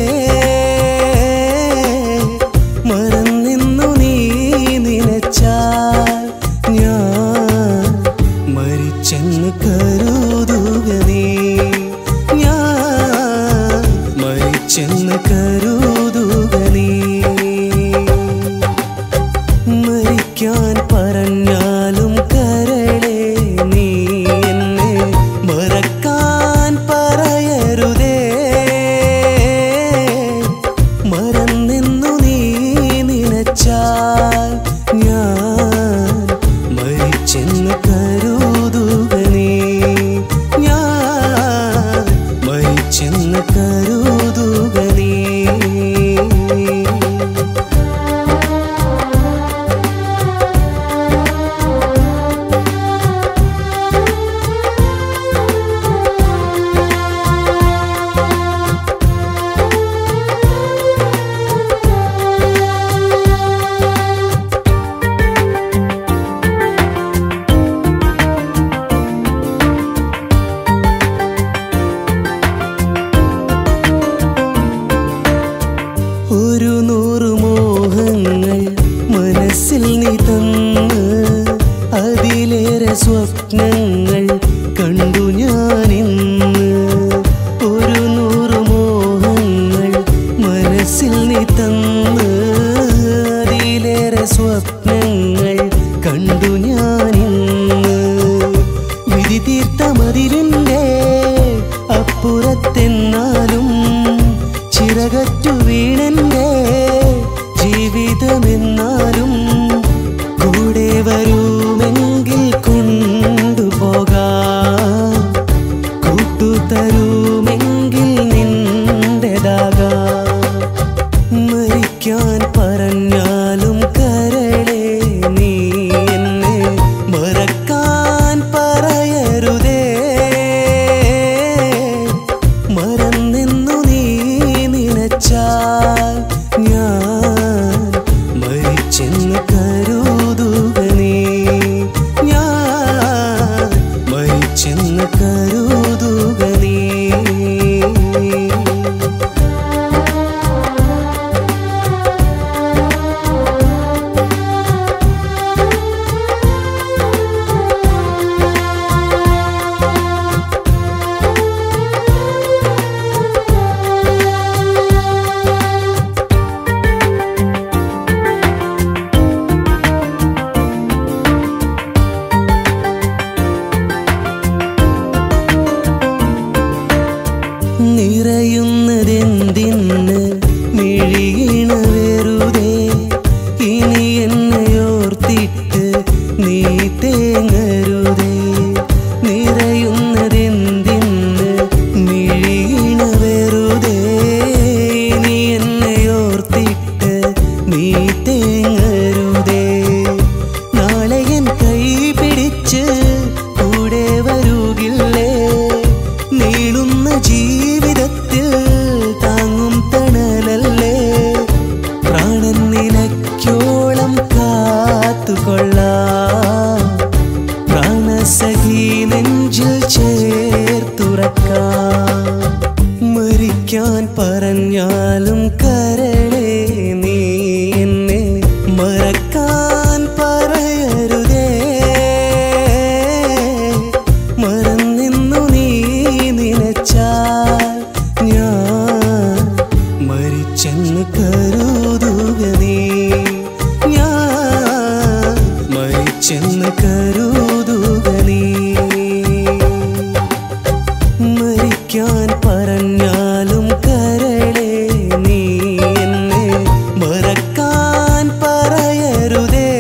മറന്നിന്നു നീ നിനച്ചാൽ ഞാൻ മരിച്ചെന്ന് കരുതുക നീ ഞാൻ മരിച്ചെന്ന് കരുതുക നീ മരിക്കാൻ പറഞ്ഞാലും കരളെ നീ എന്നെ മറക്കാൻ കരുതുക നീ ഒരു നൂറ് മോഹങ്ങൾ മനസ്സിൽ നീ തന്ന് അതിലേറെ സ്വപ്നങ്ങൾ കണ്ടു ഞാനിന്ന് ഒരു നൂറ് മോഹങ്ങൾ മനസ്സിൽ നീ തന്ന് അതിലേറെ സ്വപ്നങ്ങൾ കണ്ടു ഞാനിന്ന് വിധി തീർത്ത മതിലിൻ്റെ അപ്പുറത്തെന്നാലും ചിറകറ്റു വീണന്റെ ജീവിതമെന്നാലും കൂടെ വരുമെങ്കിൽ കൊണ്ടുപോകാം കൂട്ടുതരുമെങ്കിൽ നിന്റെതാകാം മരിക്കാൻ പറഞ്ഞാലും കരളെ നീ എന്നെ മറക്കാൻ പറയരുതേ മറന്നെന്നു നീ നിനച്ചാൽ ഞാൻ മരിച്ചെന്ന് കരുതുക നീ ഞാൻ മരിച്ചെന്ന് കരുതുക നീ നിറയുന്നതെന്തിന്ന് മിഴിയണ വെറുതെ ഇനി എന്നെയോർത്തിട്ട് നീ തേങ്ങരുതേ നിറയുന്നതെന്തിന്ന് മിഴിയണ വെറുതെ ഇനി എന്നെയോർത്തിട്ട് നീ തേങ്ങരുതേ നാളെ എൻ കൈ പിടിച്ച് കൂടെ വരുകില്ലേ നീളുന്ന ജീവിതത്തിൽ താങ്ങും തണലല്ലേ പ്രാണൻ നിനക്കോളം കാത്തുകൊള്ളാം പ്രാണസഖി നെഞ്ചിൽ ചേർത്തുറക്കാം മരിക്കാൻ പറഞ്ഞാലും കരളെ നീ എന്നെ മറക്കാൻ പറയരുതേ മറന്നെന്നു നീ നിനച്ചാൽ ഞാൻ മരിച്ചെന്ന് കരുതുക നീ ഞാൻ മരിച്ചെന്ന് കരുതുക നീ മരിക്കാൻ പറഞ്ഞാലും കരളെ നീ എന്നെ മറക്കാൻ പറയരുതേ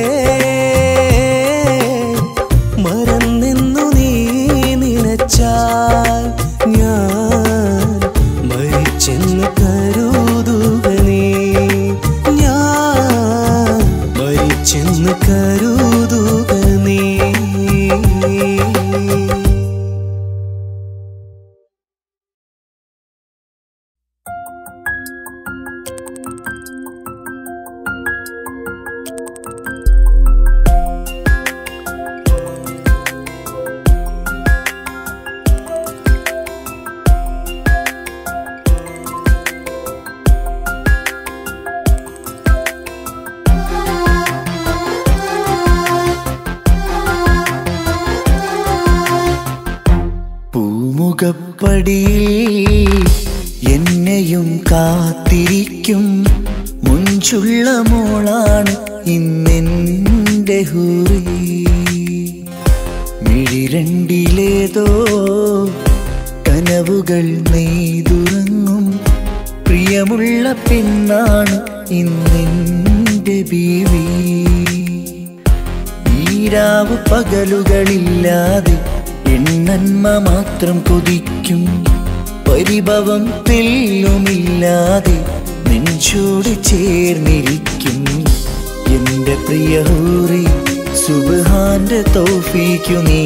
മറന്നെന്നു നീ നിനച്ചാൽ ഞാൻ മരിച്ചെന്ന് കരുതുക നീ ഞാൻ മരിച്ചെന്ന് കരുതുക നീ പൂമുഖപ്പടിയിൽ എന്നെയും കാത്തിരിക്കും മുഞ്ചുള്ള മോളാണ് ഇന്നെൻ്റെ ഹൂറി മിഴിരണ്ടിലേതോ കനവുകൾ നെയ്തുറങ്ങും പ്രിയമുള്ള പെണ്ണാണ് ഇന്നെൻ്റെ ബീവി ഈരാവ് പകലുകളില്ലാതെ എണ്ണന്മ മാത്രം കൊതിക്കും പരിഭവം തെല്ലുമില്ലാതെ നെഞ്ചോട് ചേർന്നിരിക്കും എന്റെ പ്രിയ ഹൂറി സുബാന്റെ തോഫിക്കു നീ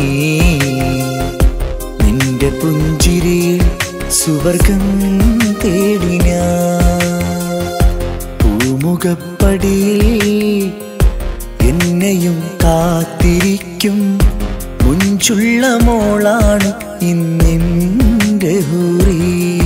നിന്റെ പുഞ്ചിരിയിൽ സുവർഗം തേടി ഞാൻ പൂമുഖപ്പടിയിൽ എന്നെയും കാത്തിരിക്കും മുഞ്ചുള്ള മോളാണ് ഇന്നെന്റെ ഹൂറി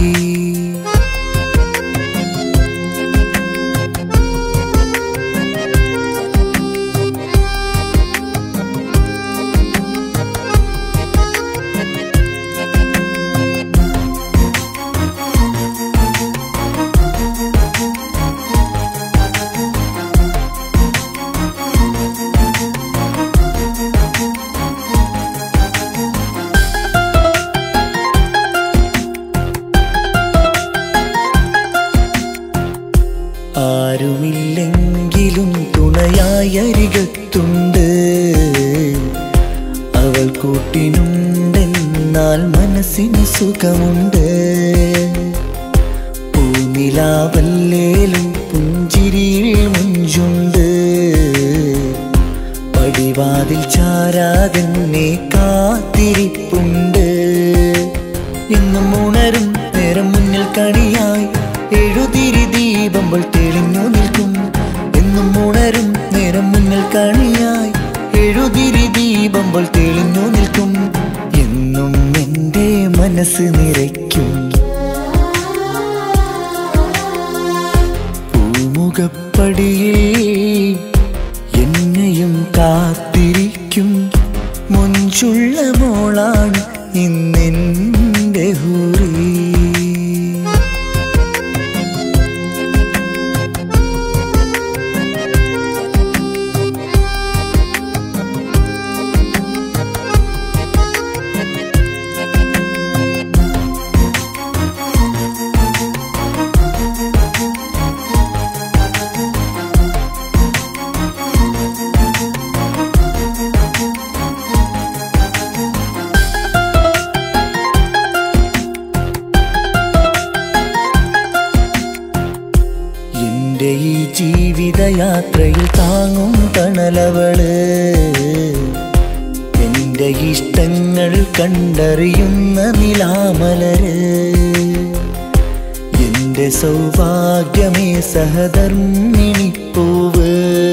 ആരുമില്ലെങ്കിലും തുണയായി അരികത്തുണ്ട് അവൾ കൂട്ടിനുണ്ടെന്നാൽ മനസ്സിന് സുഖമുണ്ട് പൂനിലാവല്ലേലും പുഞ്ചിരിയിൽ മുഞ്ചുണ്ട് പടിവാതിൽ ചാരാതെന്നെ കാത്തിരിപ്പുണ്ട് എന്നും ഉണരും നേരം മുന്നിൽ കണിയായി എഴുതിരി ദീപമ്പോൾ തെളിഞ്ഞു നിൽക്കും എന്നും ഉണരും നേരം മുന്നിൽ കണിയായി എഴുതിരി ദീപമ്പോൾ തെളിഞ്ഞു നിൽക്കും എന്നും എൻ്റെ മനസ്സ് നിറയ്ക്കും പൂമുഖപ്പടിയിൽ എന്നെയും കാത്തിരിക്കും മുഞ്ചുള്ള മോളാണ് ഇന്നെൻ്റെ ഹൂറി എന്റെ ഈ ജീവിതയാത്രയിൽ താങ്ങും തണലവള് എന്റെ ഇഷ്ടങ്ങൾ കണ്ടറിയുന്ന നിലാമലര് എന്റെ സൗഭാഗ്യമേ സഹധർമ്മിണിപ്പൂവ്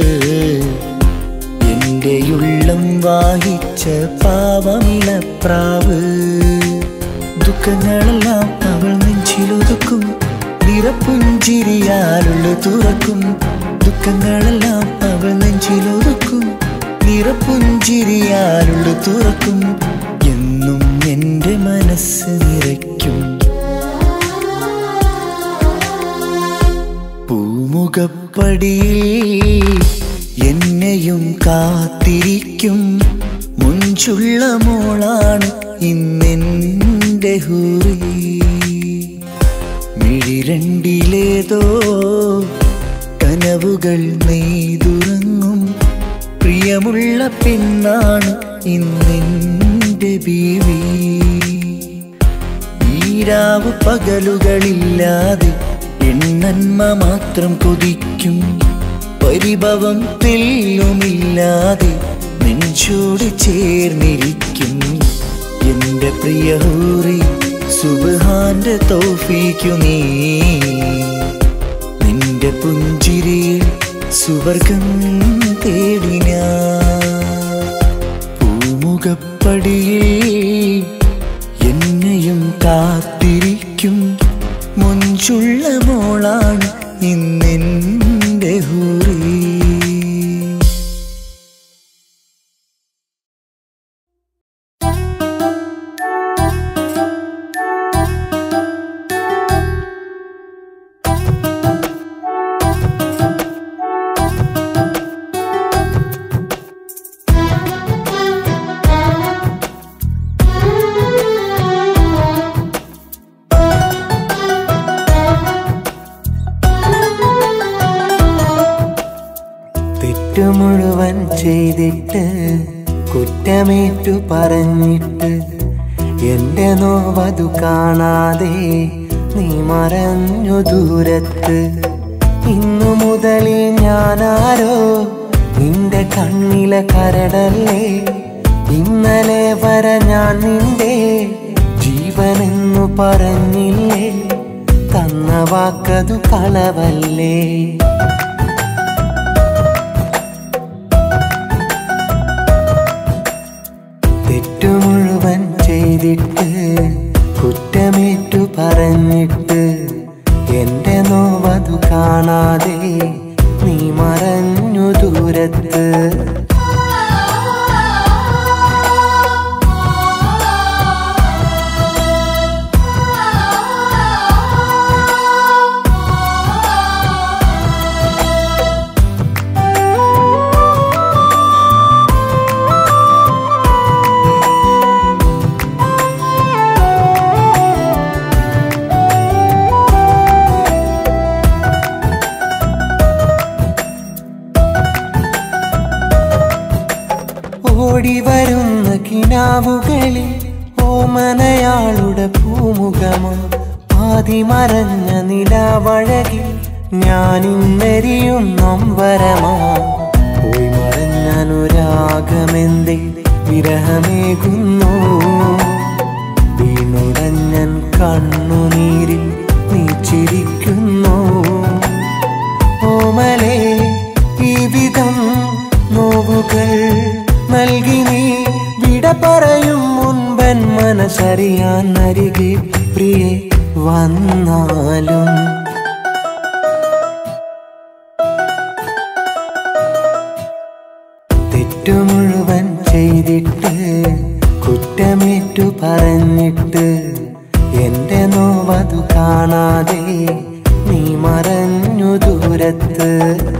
എന്റെ ഉള്ളം വാഹിച്ച പാവമിളപ്രാവ് ദുഃഖങ്ങളെല്ലാം അവൾ നെഞ്ചിലൊതുക്കും നിറപ്പുഞ്ചിരിയാലുള്ള തുറക്കും ദുഃഖങ്ങളെല്ലാം അവൾ നെഞ്ചിലൊതുക്കും നിറപ്പുഞ്ചിരിയാലുള്ള തുറക്കും എന്നും എൻ്റെ മനസ്സ് നിറയ്ക്കും പൂമുഖപ്പടിയിൽ എന്നെയും കാത്തിരിക്കും മുഞ്ചുള്ള മോളാണ് ഇന്നെൻ്റെ ഹൂറി മിഴിരണ്ടിലേതോ കനവുകൾ നെയ്തുറങ്ങും പ്രിയമുള്ള പെണ്ണാണ് ഇന്നെൻ്റെ ബീവി ഈരാവ് പകലുകളില്ലാതെ എണ്ണന്മ മാത്രം കൊതിക്കും പരിഭവം തെല്ലുമില്ലാതെ നെഞ്ചോട് ചേർന്നിരിക്കും എന്റെ പ്രിയ ഹൂറി സുബാന്റെ തോഫിക്കു നീ നിന്റെ പുഞ്ചിരിയിൽ സുവർഗം തേടി ഞാൻ പൂമുഖപ്പടിയിൽ എന്നെയും കാത്തിരിക്കും മുഞ്ചുള്ള മോളാണ് ഇന്നെൻ്റെ ഹൂറി തെറ്റു മുഴുവൻ ചെയ്തിട്ട് കുറ്റമേറ്റു പറഞ്ഞിട്ട് എന്റെ നോവതു കാണാതെ നീ മറഞ്ഞു ദൂരത്ത് ഇന്നു മുതലേ ഞാനാരോ നിന്റെ കണ്ണിലെ കരടല്ലേ ഇന്നലെ വരെ ഞാൻ നിന്റെ ജീവനെന്നു പറഞ്ഞില്ലേ തന്ന വാക്കതു കളവല്ലേ തെറ്റു മുഴുവൻ ചെയ്തിട്ട് കുറ്റമേറ്റു പറഞ്ഞിട്ട് എന്റെ നോവതു കാണാതെ നീ മറഞ്ഞു ദൂരത്ത് ഓടി വരുന്ന കിനാവുകളിൽ ഓമനയാളുടെ പൂമുഖമോ ആദി മറഞ്ഞ നിലാവഴകിൽ ഞാനിന്നെരിയും നൊമ്പരമോ പോയി മറഞ്ഞനുരാഗമെന്തേ വിരഹമേകുന്നു വീണുടഞ്ഞൻ കണ്ണുനീരിൽ നീ ചിരിക്കുന്നു ഓമലേ ഈ വിധം നോവുകൾ നൽകി നീ വിട പറയും മുൻപൻ മനസ്സറിയാൻ അരികെ പ്രിയെ വന്നാലും തെറ്റു മുഴുവൻ ചെയ്തിട്ട് കുറ്റമേറ്റു പറഞ്ഞിട്ട് എന്റെ നോവതു കാണാതെ നീ മറഞ്ഞു ദൂരത്ത്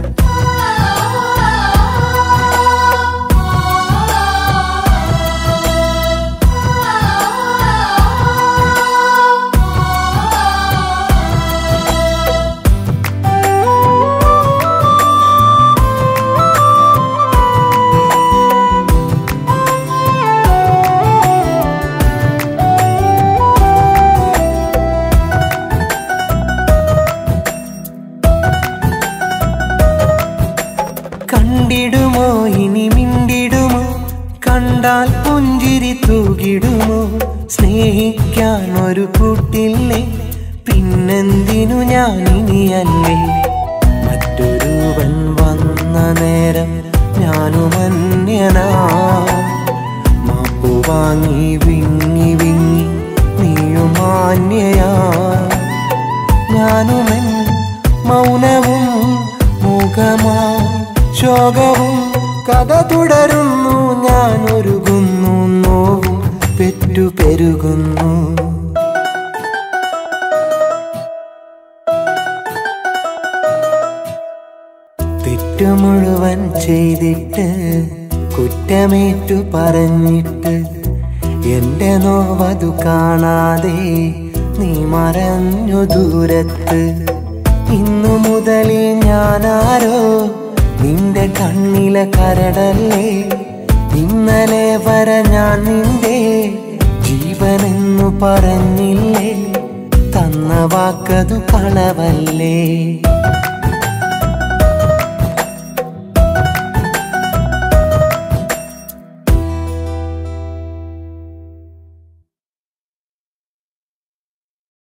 കണ്ടിടുമോ ഇനി മിണ്ടിടുമോ കണ്ടാൽ പുഞ്ചിരി തൂകിടുമോ സ്നേഹിക്കാൻ ഒരു കൂട്ടില്ലേ പിന്നെന്തിനു ഞാൻ ഇനിയല്ലേ മറ്റൊരുവൻ വന്ന നേരം ഞാനും അന്യനാ മാപ്പു വാങ്ങി വിങ്ങി വിങ്ങി നീയും മാന്യയാ ഞാനുമെൻ മൗനവും മുഖമാ ശോകവും കഥ തുടരുന്നു ഞാൻ ഒരുകുന്നു നോവും പെറ്റു പെരുകുന്നു തെറ്റു മുഴുവൻ ചെയ്തിട്ട് കുറ്റമേറ്റു പറഞ്ഞിട്ട് എന്റെ നോവതു കാണാതെ നീ മറഞ്ഞു ദൂരത്ത് ഇന്നു മുതലേ ഞാനാരോ നിന്റെ കണ്ണിലെ കരടല്ലേ ഇന്നലെ വരെ ഞാൻ നിന്റെ ജീവനെന്നു പറഞ്ഞില്ലേ തന്ന വാക്കതു കളവല്ലേ